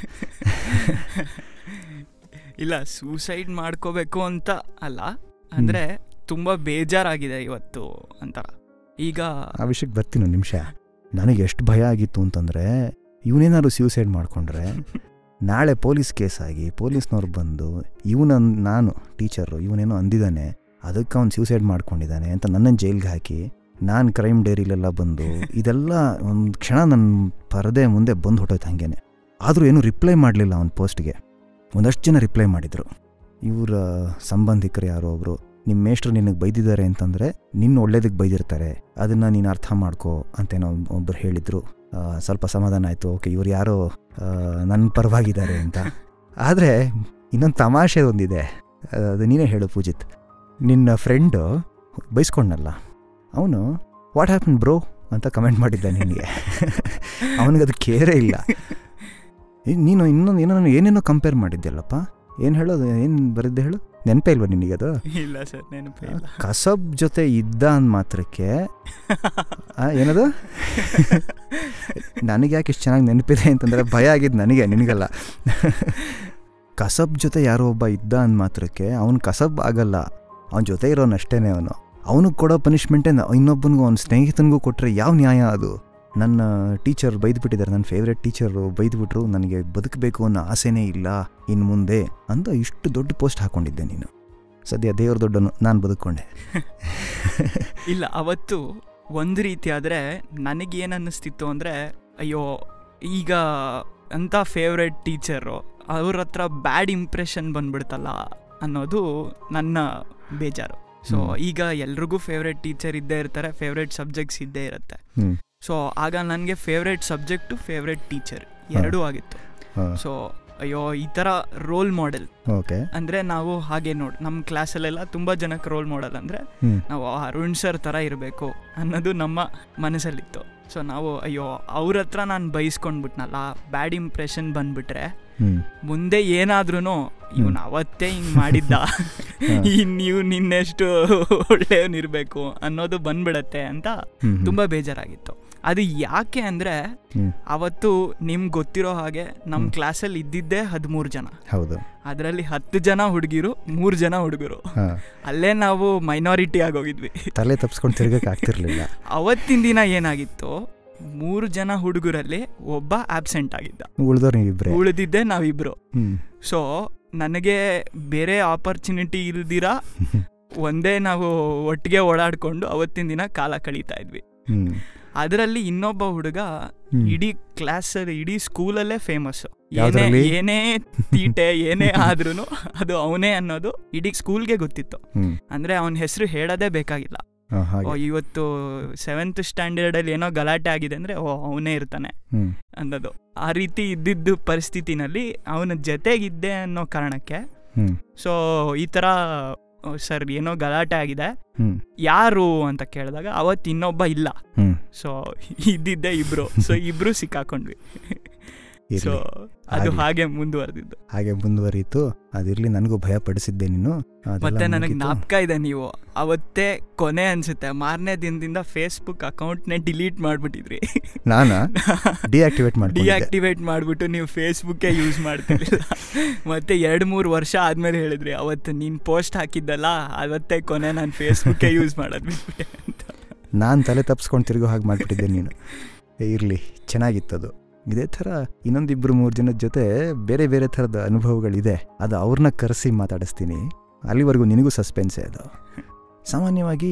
ಇಲ್ಲ ಸೂಸೈಡ್ ಮಾಡ್ಕೋಬೇಕು ಅಂತ ಅಲ್ಲ ಅಂದರೆ ತುಂಬ ಬೇಜಾರಾಗಿದೆ ಇವತ್ತು ಅಂತ ಈಗ ಆ ವಿಷಯಕ್ಕೆ ಬರ್ತೀನಿ ಒಂದು ನಿಮಿಷ ನನಗೆ ಎಷ್ಟು ಭಯ ಆಗಿತ್ತು ಅಂತಂದರೆ ಇವನೇನಾದ್ರು ಸ್ಯೂಸೈಡ್ ಮಾಡಿಕೊಂಡ್ರೆ ನಾಳೆ ಪೊಲೀಸ್ ಕೇಸ್ ಆಗಿ ಪೊಲೀಸ್ನವ್ರು ಬಂದು ಇವನ ನಾನು ಟೀಚರು ಇವನೇನೋ ಅಂದಿದ್ದಾನೆ ಅದಕ್ಕೆ ಅವ್ನು ಸ್ಯೂಸೈಡ್ ಮಾಡ್ಕೊಂಡಿದ್ದಾನೆ ಅಂತ ನನ್ನನ್ನು ಜೈಲ್ಗೆ ಹಾಕಿ ನಾನು ಕ್ರೈಮ್ ಡೈರಿಲೆಲ್ಲ ಬಂದು ಇದೆಲ್ಲ ಒಂದು ಕ್ಷಣ ನನ್ನ ಪರದೆ ಮುಂದೆ ಬಂದು ಹೊಟ್ಟೋಯ್ತು ಹಾಗೇನೆ ಆದರೂ ಏನೂ ರಿಪ್ಲೈ ಮಾಡಲಿಲ್ಲ ಅವನ ಪೋಸ್ಟ್ಗೆ ಒಂದಷ್ಟು ಜನ ರಿಪ್ಲೈ ಮಾಡಿದರು ಇವರ ಸಂಬಂಧಿಕರು ಯಾರೋ ಒಬ್ಬರು ನಿಮ್ಮ ಮೇಷ್ಟ್ರು ನಿನಗೆ ಬೈದಿದ್ದಾರೆ ಅಂತಂದರೆ ನಿನ್ನ ಒಳ್ಳೇದಕ್ಕೆ ಬೈದಿರ್ತಾರೆ ಅದನ್ನು ನೀನು ಅರ್ಥ ಮಾಡ್ಕೋ ಅಂತೇನೋ ಒಬ್ಬರು ಹೇಳಿದರು ಸ್ವಲ್ಪ ಸಮಾಧಾನ ಆಯಿತು ಓಕೆ ಇವ್ರು ಯಾರೋ ನನ್ನ ಪರವಾಗಿದ್ದಾರೆ ಅಂತ ಆದರೆ ಇನ್ನೊಂದು ತಮಾಷೆ ಒಂದಿದೆ ಅದು ನೀನೇ ಹೇಳು ಪೂಜಿತ್ ನಿನ್ನ ಫ್ರೆಂಡು ಬೈಸ್ಕೊಂಡಲ್ಲ ಅವನು ವಾಟ್ ಹ್ಯಾಪನ್ ಬ್ರೋ ಅಂತ ಕಮೆಂಟ್ ಮಾಡಿದ್ದ ನಿನಗೆ ಅವನಿಗೆ ಅದು ಕೇರೇ ಇಲ್ಲ ಏ, ನೀನು ಇನ್ನೊಂದು ಏನೋ ಏನೇನೋ ಕಂಪೇರ್ ಮಾಡಿದ್ಯಲ್ಲಪ್ಪ ಏನು ಹೇಳೋದು ಏನು ಬರೆದ್ದೆ ಹೇಳು ನೆನಪೇ ಇಲ್ವಾ ನಿನಗದು ಇಲ್ಲ ಸರ್ ನೆನಪೇ ಇಲ್ಲ ಕಸಬ್ ಜೊತೆ ಇದ್ದ ಅಂದ ಮಾತ್ರಕ್ಕೆ ಆ, ಏನದು ನನಗೆ ಯಾಕೆ ಇಷ್ಟು ಚೆನ್ನಾಗಿ ನೆನಪಿದೆ ಅಂತಂದರೆ ಭಯ ಆಗಿದ್ದು ನನಗೆ ನಿನಗಲ್ಲ ಕಸಬ್ ಜೊತೆ ಯಾರೋ ಒಬ್ಬ ಇದ್ದ ಅಂದ ಮಾತ್ರಕ್ಕೆ ಅವನು ಕಸಬ್ ಆಗಲ್ಲ ಅವನ ಜೊತೆ ಇರೋನಷ್ಟೇ ಅವನು ಅವನಿಗೆ ಕೊಡೋ ಪನಿಷ್ಮೆಂಟೇ ಇನ್ನೊಬ್ಬನಿಗೂ ಅವ್ನ ಸ್ನೇಹಿತನಿಗೂ ಕೊಟ್ಟರೆ ಯಾವ ನ್ಯಾಯ ಅದು ನನ್ನ ಟೀಚರ್ ಬೈದ್ಬಿಟ್ಟಿದ್ದಾರೆ ನನ್ನ ಫೇವ್ರೆಟ್ ಟೀಚರು ಬೈದ್ಬಿಟ್ರು ನನಗೆ ಬದುಕಬೇಕು ಅನ್ನೋ ಆಸೆನೇ ಇಲ್ಲ ಇನ್ನು ಮುಂದೆ ಅಂತ ಇಷ್ಟು ದೊಡ್ಡ ಪೋಸ್ಟ್ ಹಾಕ್ಕೊಂಡಿದ್ದೆ ನೀನು ಸದ್ಯ ದೇವ್ರ ದೊಡ್ಡನು ನಾನು ಬದುಕೊಂಡೆ ಇಲ್ಲ ಅವತ್ತು ಒಂದು ರೀತಿ ಆದರೆ ನನಗೇನು ಅನ್ನಿಸ್ತಿತ್ತು ಅಂದರೆ ಅಯ್ಯೋ ಈಗ ಅಂತ ಫೇವ್ರೆಟ್ ಟೀಚರು ಅವ್ರ ಹತ್ರ ಬ್ಯಾಡ್ ಇಂಪ್ರೆಷನ್ ಬಂದ್ಬಿಡ್ತಲ್ಲ ಅನ್ನೋದು ನನ್ನ ಬೇಜಾರು ಸೊ ಹ್ಮ್. ಈಗ ಎಲ್ರಿಗೂ ಫೇವ್ರೆಟ್ ಟೀಚರ್ ಇದ್ದೇ ಇರ್ತಾರೆ ಫೇವ್ರೆಟ್ ಸಬ್ಜೆಕ್ಟ್ಸ್ ಇದ್ದೇ ಇರುತ್ತೆ ಹ್ಞೂ ಸೊ ಆಗ ನನಗೆ ಫೇವ್ರೆಟ್ ಸಬ್ಜೆಕ್ಟು ಫೇವ್ರೆಟ್ ಟೀಚರ್ ಎರಡೂ ಆಗಿತ್ತು ಹಾಂ ಸೊ ಅಯ್ಯೋ ಈ ಥರ ರೋಲ್ ಮಾಡೆಲ್ ಓಕೆ ಅಂದರೆ ನಾವು ಹಾಗೆ ನೋಡಿ ನಮ್ಮ ಕ್ಲಾಸಲ್ಲೆಲ್ಲ ತುಂಬ ಜನಕ್ಕೆ ರೋಲ್ ಮಾಡೆಲ್ ಅಂದರೆ ಹ್ಞೂ ನಾವು ಅರುಣ್ ಸರ್ ಥರ ಇರಬೇಕು ಅನ್ನೋದು ನಮ್ಮ ಮನಸ್ಸಲ್ಲಿತ್ತು ಸೊ ನಾವು ಅಯ್ಯೋ ಅವ್ರ ಹತ್ರ ನಾನು ಬೈಸ್ಕೊಂಡ್ಬಿಟ್ನಲ್ಲ ಬ್ಯಾಡ್ ಇಂಪ್ರೆಷನ್ ಬಂದ್ಬಿಟ್ರೆ ಹ್ಞೂ ಮುಂದೆ ಏನಾದ್ರೂ ಇವ್ನು ಅವತ್ತೇ ಹಿಂಗೆ ಮಾಡಿದ್ದ ಈ ನೀವು ನಿನ್ನೆಷ್ಟು ಒಳ್ಳೆಯವನಿರಬೇಕು ಅನ್ನೋದು ಬಂದ್ಬಿಡತ್ತೆ ಅಂತ ತುಂಬ ಬೇಜಾರಾಗಿತ್ತು ಅದು ಯಾಕೆ ಅಂದರೆ ಹ್ಞೂ ಅವತ್ತು ನಿಮ್ಗೆ ಗೊತ್ತಿರೋ ಹಾಗೆ ನಮ್ಮ ಹ್ಮ್. ಕ್ಲಾಸಲ್ಲಿ ಇದ್ದಿದ್ದೇ ಹದಿಮೂರು ಜನ ಹೌದು ಅದರಲ್ಲಿ ಹತ್ತು ಜನ ಹುಡುಗಿರು ಮೂರು ಜನ ಹುಡುಗರು ಹಾಂ ಅಲ್ಲೇ ನಾವು ಮೈನಾರಿಟಿ ಆಗೋಗಿದ್ವಿ ತಲೆ ತಪ್ಸ್ಕೊಂಡು ತಿರ್ಗಕ್ಕೆ ಆಗ್ತಿರ್ಲಿಲ್ಲ ಅವತ್ತಿನ ದಿನ ಏನಾಗಿತ್ತು ಮೂರು ಜನ ಹುಡುಗರಲ್ಲಿ ಒಬ್ಬ ಆಬ್ಸೆಂಟ್ ಆಗಿದ್ದ ಉಳ್ದವ್ರು ನೀವಿಬ್ರೆ ಉಳಿದಿದ್ದೆ ನಾವಿಬ್ರು ಹ್ಞೂ ಸೊ ನನಗೆ ಬೇರೆ ಆಪರ್ಚುನಿಟಿ ಇಲ್ದಿರ ಒಂದೇ ನಾವು ಒಟ್ಟಿಗೆ ಓಡಾಡ್ಕೊಂಡು ಅವತ್ತಿನ ದಿನ ಕಾಲ ಕಳೀತಾ ಇದ್ವಿ ಹ್ಞೂ ಅದರಲ್ಲಿ ಇನ್ನೊಬ್ಬ ಹುಡುಗ ಹ್ಮ್. ಇಡೀ ಕ್ಲಾಸ್ ಇಡೀ ಸ್ಕೂಲಲ್ಲೇ ಫೇಮಸ್ ಏನೇ ಯಾವ್ದ್ರಲ್ಲಿ? ಏನೇ ತೀಟೆ ಏನೇ ಆದ್ರೂ ಅದು ಅವನೇ ಅನ್ನೋದು ಇಡೀ ಸ್ಕೂಲ್ಗೆ ಗೊತ್ತಿತ್ತು ಹ್ಞೂ ಅಂದ್ರೆ ಅವನ ಹೆಸರು ಹೇಳೋದೇ ಬೇಕಾಗಿಲ್ಲ ಹಾಂ ಓ ಹಾಗೆ ಇವತ್ತು ಸೆವೆಂತ್ ಸ್ಟ್ಯಾಂಡರ್ಡ್ ಅಲ್ಲಿ ಏನೋ ಗಲಾಟೆ ಆಗಿದೆ ಅಂದ್ರೆ ಓ ಅವನೇ ಇರ್ತಾನೆ ಹ್ಞೂ ಅನ್ನೋದು ಆ ರೀತಿ ಇದ್ದಿದ್ದು ಪರಿಸ್ಥಿತಿನಲ್ಲಿ ಅವನ ಜೊತೆಗಿದ್ದೆ ಅನ್ನೋ ಕಾರಣಕ್ಕೆ ಹ್ಞೂ ಸೊ ಈ ಥರ ಸರ್ ಏನೋ ಗಲಾಟೆ ಆಗಿದೆ ಹ್ಞೂ ಯಾರು ಅಂತ ಕೇಳಿದಾಗ ಅವತ್ತು ಇನ್ನೊಬ್ಬ ಇಲ್ಲ ಹ್ಞೂ ಸೊ ಇದ್ದಿದ್ದೆ ಇಬ್ರು ಸೊ ಇಬ್ರು ಸಿಕ್ಕಾಕೊಂಡ್ವಿ ಸೊ ಇರಲಿ ಅದು ಆಗ್ಲಿ. ಹಾಗೆ ಮುಂದುವರೆದಿದ್ದು ಹಾಗೆ ಮುಂದುವರಿಯಿತು ಅದಿರಲಿ ನನಗೂ ಭಯ ಪಡಿಸಿದ್ದೆ ನೀನು ಅದೆಲ್ಲ ಮತ್ತೆ ನನಗೆ ಮುಗೀತು. ಜ್ಞಾಪಕ ಇದೆ ನೀವು ಅವತ್ತೇ ಕೊನೆ ಅನ್ಸುತ್ತೆ ಮಾರನೇ ದಿನದಿಂದ ಫೇಸ್ಬುಕ್ ಅಕೌಂಟ್ನೇ ಡಿಲೀಟ್ ಮಾಡ್ಬಿಟ್ಟಿದ್ರಿ ನಾನಾ ಡಿಆಕ್ಟಿವೇಟ್ ಮಾಡಿ ಡಿಆಕ್ಟಿವೇಟ್ ಮಾಡಿಬಿಟ್ಟು ನೀವು ಫೇಸ್ಬುಕ್ಕೇ ಯೂಸ್ ಮಾಡ್ತಿರ್ಲಿಲ್ಲ ಮತ್ತೆ ಎರಡು ಮೂರು ವರ್ಷ ಆದ್ಮೇಲೆ ಹೇಳಿದ್ರಿ ಅವತ್ತು ನೀನು ಪೋಸ್ಟ್ ಹಾಕಿದ್ದಲ್ಲ ಅವತ್ತೇ ಕೊನೆ ನಾನು ಫೇಸ್ಬುಕ್ಕೇ ಯೂಸ್ ಮಾಡೋದು ಬಿಟ್ಬಿಟ್ಟೆ ಅಂತ ನಾನು ತಲೆ ತಪ್ಸ್ಕೊಂಡು ತಿರುಗೋ ಹಾಗೆ ಮಾಡಿಬಿಟ್ಟಿದ್ದೆ ನೀನು ಇರಲಿ ಚೆನ್ನಾಗಿತ್ತದು ಇದೇ ಥರ ಇನ್ನೊಂದಿಬ್ಬರು ಮೂರು ಜನದ ಜೊತೆ ಬೇರೆ ಬೇರೆ ಥರದ ಅನುಭವಗಳಿದೆ ಅದು ಅವ್ರನ್ನ ಕರೆಸಿ ಮಾತಾಡಿಸ್ತೀನಿ ಅಲ್ಲಿವರೆಗೂ ನಿನಗೂ ಸಸ್ಪೆನ್ಸೇ ಅದು ಸಾಮಾನ್ಯವಾಗಿ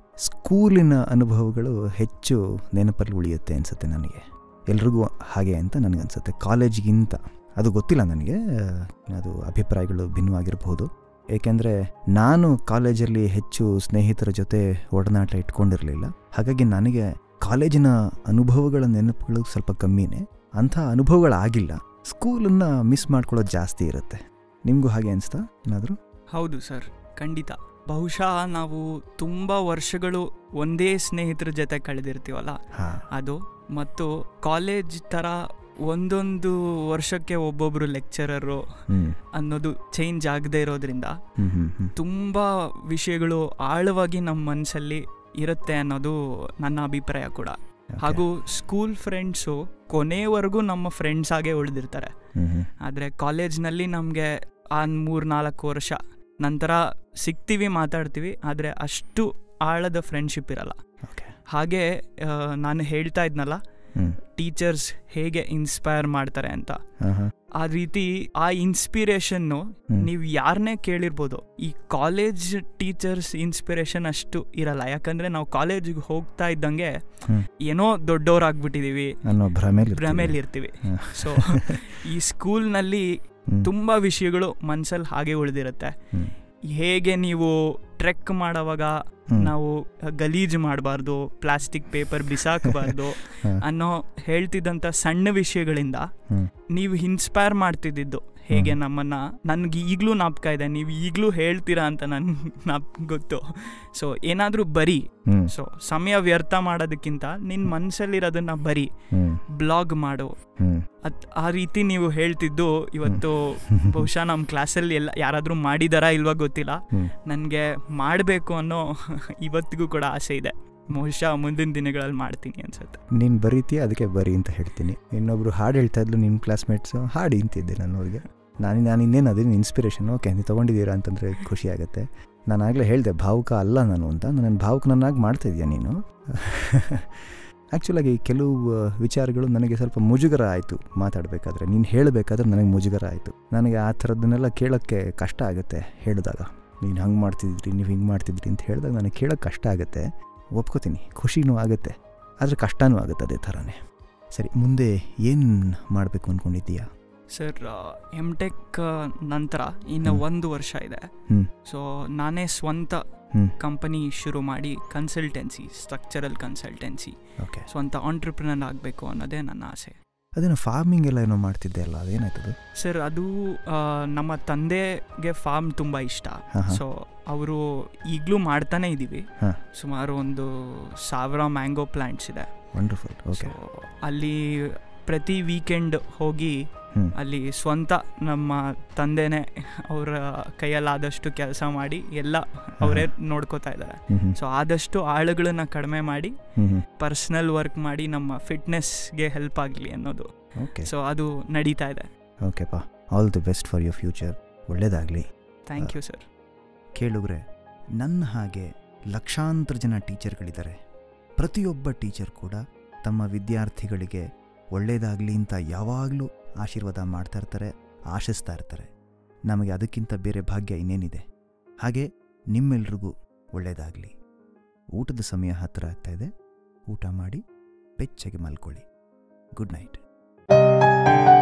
ಸ್ಕೂಲಿನ ಅನುಭವಗಳು ಹೆಚ್ಚು ನೆನಪಲ್ಲಿ ಉಳಿಯುತ್ತೆ ಅನಿಸುತ್ತೆ ನನಗೆ ಎಲ್ರಿಗೂ ಹಾಗೆ ಅಂತ ನನಗನ್ಸುತ್ತೆ ಕಾಲೇಜ್ಗಿಂತ ಅದು ಗೊತ್ತಿಲ್ಲ ನನಗೆ ಅದು ಅಭಿಪ್ರಾಯಗಳು ಭಿನ್ನವಾಗಿರಬಹುದು ಏಕೆಂದರೆ ನಾನು ಕಾಲೇಜಲ್ಲಿ ಹೆಚ್ಚು ಸ್ನೇಹಿತರ ಜೊತೆ ಒಡನಾಟ ಇಟ್ಕೊಂಡಿರಲಿಲ್ಲ ಹಾಗಾಗಿ ನನಗೆ ಕಾಲೇಜಿನ ಅನುಭವಗಳ ನೆನಪುಗಳು ಸ್ವಲ್ಪ ಕಮ್ಮಿನೇ ಅಂಥ ಅನುಭವಗಳಾಗಿಲ್ಲ ಸ್ಕೂಲನ್ನು ಮಿಸ್ ಮಾಡ್ಕೊಳ್ಳೋದು ಜಾಸ್ತಿ ಇರುತ್ತೆ ನಿಮಗೂ ಹಾಗೆ ಅನಿಸ್ತಾ ಏನಾದರೂ ಹೌದು ಸರ್ ಖಂಡಿತ ಬಹುಶಃ ನಾವು ತುಂಬ ವರ್ಷಗಳು ಒಂದೇ ಸ್ನೇಹಿತರ ಜೊತೆ ಕಳೆದಿರ್ತೀವಲ್ಲ ಹಾಂ ಅದು ಮತ್ತು ಕಾಲೇಜ್ ಥರ ಒಂದೊಂದು ವರ್ಷಕ್ಕೆ ಒಬ್ಬೊಬ್ರು ಲೆಕ್ಚರರು ಹ್ಞೂ ಅನ್ನೋದು ಚೇಂಜ್ ಆಗದೆ ಇರೋದ್ರಿಂದ ಹ್ಞೂ ಹ್ಞೂ ಹ್ಞೂ ತುಂಬ ವಿಷಯಗಳು ಆಳವಾಗಿ ನಮ್ಮ ಮನಸ್ಸಲ್ಲಿ ಇರುತ್ತೆ ಅನ್ನೋದು ನನ್ನ ಅಭಿಪ್ರಾಯ ಕೂಡ ಹಾಗೂ ಸ್ಕೂಲ್ ಫ್ರೆಂಡ್ಸು ಕೊನೆವರೆಗೂ ನಮ್ಮ ಫ್ರೆಂಡ್ಸ್ ಆಗೇ ಉಳಿದಿರ್ತಾರೆ ಹ್ಞೂ ಹ್ಞೂ ಆದರೆ ಕಾಲೇಜ್ನಲ್ಲಿ ನಮಗೆ ಆ ಮೂರು ನಾಲ್ಕು ವರ್ಷ ನಂತರ ಸಿಗ್ತೀವಿ ಮಾತಾಡ್ತೀವಿ ಆದರೆ ಅಷ್ಟು ಆಳದ ಫ್ರೆಂಡ್ಶಿಪ್ ಇರಲ್ಲ ಓಕೆ ಹಾಗೆ ಆ, ನಾನು ಹೇಳ್ತಾ ಇದ್ನಲ್ಲ ಹ್ಞೂ ಟೀಚರ್ಸ್ ಹೇಗೆ ಇನ್ಸ್ಪೈರ್ ಮಾಡ್ತಾರೆ ಅಂತ ಹಾಂ ಹಾಂ ಆ ರೀತಿ ಆ ಇನ್ಸ್ಪಿರೇಷನ್ನು ಹ್ಮ್. ನೀವು ಯಾರನ್ನೇ ಕೇಳಿರ್ಬೋದು ಈ ಕಾಲೇಜ್ ಟೀಚರ್ಸ್ ಇನ್ಸ್ಪಿರೇಷನ್ ಅಷ್ಟು ಇರಲ್ಲ ಯಾಕಂದ್ರೆ ನಾವು ಕಾಲೇಜಿಗೆ ಹೋಗ್ತಾ ಇದ್ದಂಗೆ ಹ್ಮ್. ಏನೋ ದೊಡ್ಡವರಾಗ್ಬಿಟ್ಟಿದೀವಿ ಅನ್ನೋ ಭ್ರಮೇಲಿ ಭ್ರಮೇಲಿ ಇರ್ತೀವಿ ಹಾಂ. ಸೊ ಈ ಸ್ಕೂಲ್ನಲ್ಲಿ ಹ್ಮ್. ತುಂಬ ವಿಷಯಗಳು ಮನ್ಸಲ್ಲಿ ಹಾಗೆ ಉಳಿದಿರುತ್ತೆ ಹ್ಮ್. ಹೇಗೆ ನೀವು ಟ್ರೆಕ್ ಮಾಡೋವಾಗ ಹ್ಮ್. ನಾವು ಗಲೀಜು ಮಾಡಬಾರ್ದು ಪ್ಲಾಸ್ಟಿಕ್ ಪೇಪರ್ ಬಿಸಾಕಬಾರ್ದು ಹ. ಅನ್ನೋ ಹೇಳ್ತಿದ್ದಂಥ ಸಣ್ಣ ವಿಷಯಗಳಿಂದ ಹ್ಮ್. ನೀವು ಇನ್ಸ್ಪೈರ್ ಮಾಡ್ತಿದ್ದಿದ್ದು ಹೇಗೆ ಹ್ಮ್. ನಮ್ಮನ್ನ ನನ್ಗೆ ಈಗಲೂ ನಾಪ್ಕ ಇದೆ ನೀವು ಈಗಲೂ ಹೇಳ್ತೀರಾ ಅಂತ ನನ್ ನಾಪ್ ಗೊತ್ತು ಸೊ ಏನಾದರೂ ಬರಿ ಹ್ಮ್. ಸೊ ಸಮಯ ವ್ಯರ್ಥ ಮಾಡೋದಕ್ಕಿಂತ ನಿನ್ನ ಮನಸ್ಸಲ್ಲಿರೋದನ್ನ ಬರಿ ಹ್ಮ್. ಬ್ಲಾಗ್ ಮಾಡು ಹ್ಮ್. ಅದ್ ಆ ರೀತಿ ನೀವು ಹೇಳ್ತಿದ್ದು ಇವತ್ತು ಬಹುಶಃ ನಮ್ಮ ಕ್ಲಾಸಲ್ಲಿ ಎಲ್ಲ ಯಾರಾದರೂ ಮಾಡಿದಾರಾ ಇಲ್ವಾ ಗೊತ್ತಿಲ್ಲ ಹ್ಮ್. ನನಗೆ ಮಾಡಬೇಕು ಅನ್ನೋ ಇವತ್ತಿಗೂ ಕೂಡ ಆಸೆ ಇದೆ ಬಹುಶಃ ಮುಂದಿನ ದಿನಗಳಲ್ಲಿ ಮಾಡ್ತೀನಿ ಅನ್ಸುತ್ತೆ ನೀನು ಬರೀತೀಯ ಅದಕ್ಕೆ ಬರಿ ಅಂತ ಹೇಳ್ತೀನಿ ಇನ್ನೊಬ್ರು ಹಾಡು ಹೇಳ್ತಾ ಇದ್ಲು ನಿಮ್ಮ ಕ್ಲಾಸ್ಮೇಟ್ಸು ಹಾಡಿ ಅಂತಿದ್ದೆ ನಾನು ಅವ್ರಿಗೆ ನಾನು ನಾನು ಇನ್ನೇನು ಅದೇನು ಇನ್ಸ್ಪಿರೇಷನ್ ಓಕೆ ನೀವು ತೊಗೊಂಡಿದ್ದೀರಾ ಅಂತಂದರೆ ಖುಷಿ ಆಗುತ್ತೆ ನಾನು ಆಗಲೇ ಹೇಳಿದೆ ಭಾವುಕ ಅಲ್ಲ ನಾನು ಅಂತ ನನ್ನ ಭಾವುಕನನ್ನಾಗಿ ಮಾಡ್ತಾ ಇದೀಯ ನೀನು ಆ್ಯಕ್ಚುಲಾಗಿ ಕೆಲವು ಆ, ವಿಚಾರಗಳು ನನಗೆ ಸ್ವಲ್ಪ ಮುಜುಗರ ಆಯಿತು ಮಾತಾಡಬೇಕಾದ್ರೆ ನೀನು ಹೇಳಬೇಕಾದ್ರೆ ನನಗೆ ಮುಜುಗರ ಆಯಿತು ನನಗೆ ಆ ಥರದ್ದನ್ನೆಲ್ಲ ಕೇಳೋಕ್ಕೆ ಕಷ್ಟ ಆಗುತ್ತೆ ಹೇಳಿದಾಗ ನೀನು ಹಂಗೆ ಮಾಡ್ತಿದ್ರಿ ನೀವು ಹಿಂಗೆ ಮಾಡ್ತಿದ್ರಿ ಅಂತ ಹೇಳಿದಾಗ ನನಗೆ ಕೇಳೋಕ್ಕೆ ಕಷ್ಟ ಆಗುತ್ತೆ ಒಪ್ಕೋತೀನಿ ಖುಷಿನೂ ಆಗುತ್ತೆ ಆದರೆ ಕಷ್ಟನೂ ಆಗುತ್ತೆ ಅದೇ ಥರನೇ ಸರಿ ಮುಂದೆ ಏನು ಮಾಡಬೇಕು ಅಂದ್ಕೊಂಡಿದ್ದೀಯಾ ಸರ್ ಎಮ್ ಟೆಕ್ ನಂತರ ಇನ್ನು ಹ್ಮ್. ಒಂದು ವರ್ಷ ಇದೆ ಹ್ಮ್. ಸೊ ನಾನೇ ಸ್ವಂತ ಹ್ಮ್. ಕಂಪನಿ ಶುರು ಮಾಡಿ ಕನ್ಸಲ್ಟೆನ್ಸಿ ಸ್ಟ್ರಕ್ಚರಲ್ ಕನ್ಸಲ್ಟೆನ್ಸಿ ಓಕೆ ಸ್ವಂತ ಆಂಟ್ರಪ್ರಿನರ್ ಆಗಬೇಕು ಅನ್ನೋದೇ ನನ್ನ ಆಸೆ ಅದೇನೋ ಫಾರ್ಮಿಂಗ್ ಎಲ್ಲ ಏನೋ ಮಾಡ್ತಿದ್ದೆ ಅಲ್ಲ ಅದೇನಾಯ್ತದು ಸರ್ ಅದು ಆ, ನಮ್ಮ ತಂದೆಗೆ ಫಾರ್ಮ್ ತುಂಬ ಇಷ್ಟ ಹಾಂ ಹಾಂ ಸೊ ಅವರು ಈಗಲೂ ಮಾಡ್ತಾನೆ ಇದ್ದೀವಿ ಹಾ. ಸುಮಾರು ಒಂದು ಸಾವಿರ ಮ್ಯಾಂಗೋ ಪ್ಲಾಂಟ್ಸ್ ಇದೆ ವಂಡರ್ಫುಲ್ ಓಕೆ ಸೊ ಅಲ್ಲಿ ಪ್ರತಿ ವೀಕೆಂಡ್ ಹೋಗಿ ಹ್ಮ್. ಅಲ್ಲಿ ಸ್ವಂತ ನಮ್ಮ ತಂದೆನೇ ಅವರ ಕೈಯಲ್ಲಾದಷ್ಟು ಕೆಲಸ ಮಾಡಿ ಎಲ್ಲ ಅವರೇ ನೋಡ್ಕೋತಾ ಇದ್ದಾರೆ ಹ್ಞೂ ಹ್ಞೂ ಸೊ ಆದಷ್ಟು ಆಳುಗಳನ್ನ ಕಡಿಮೆ ಮಾಡಿ ಹ್ಞೂ ಹ್ಞೂ ಪರ್ಸ್ನಲ್ ವರ್ಕ್ ಮಾಡಿ ನಮ್ಮ ಫಿಟ್ನೆಸ್ಗೆ ಹೆಲ್ಪ್ ಆಗಲಿ ಅನ್ನೋದು ಓಕೆ ಸೊ ಅದು ನಡೀತಾ ಇದೆ ಓಕೆಪ್ಪ all the best for your future ಒಳ್ಳೇದಾಗಲಿ ಥ್ಯಾಂಕ್ ಯು ಸರ್ ಕೇಳುಗ್ರೆ ನನ್ನ ಹಾಗೆ ಲಕ್ಷಾಂತರ ಜನ ಟೀಚರ್ಗಳಿದ್ದಾರೆ ಪ್ರತಿಯೊಬ್ಬ ಟೀಚರ್ ಕೂಡ ತಮ್ಮ ವಿದ್ಯಾರ್ಥಿಗಳಿಗೆ ಒಳ್ಳೆಯದಾಗಲಿ ಅಂತ ಯಾವಾಗಲೂ ಆಶೀರ್ವಾದ ಮಾಡ್ತಾ ಇರ್ತಾರೆ ಆಶಿಸ್ತಾ ಇರ್ತಾರೆ ನಮಗೆ ಅದಕ್ಕಿಂತ ಬೇರೆ ಭಾಗ್ಯ ಇನ್ನೇನಿದೆ ಹಾಗೆ ನಿಮ್ಮೆಲ್ರಿಗೂ ಒಳ್ಳೆಯದಾಗಲಿ ಊಟದ ಸಮಯ ಹತ್ತಿರ ಆಗ್ತಾ ಇದೆ ಊಟ ಮಾಡಿ ಬೆಚ್ಚಗೆ ಮಲ್ಕೊಳ್ಳಿ ಗುಡ್ ನೈಟ್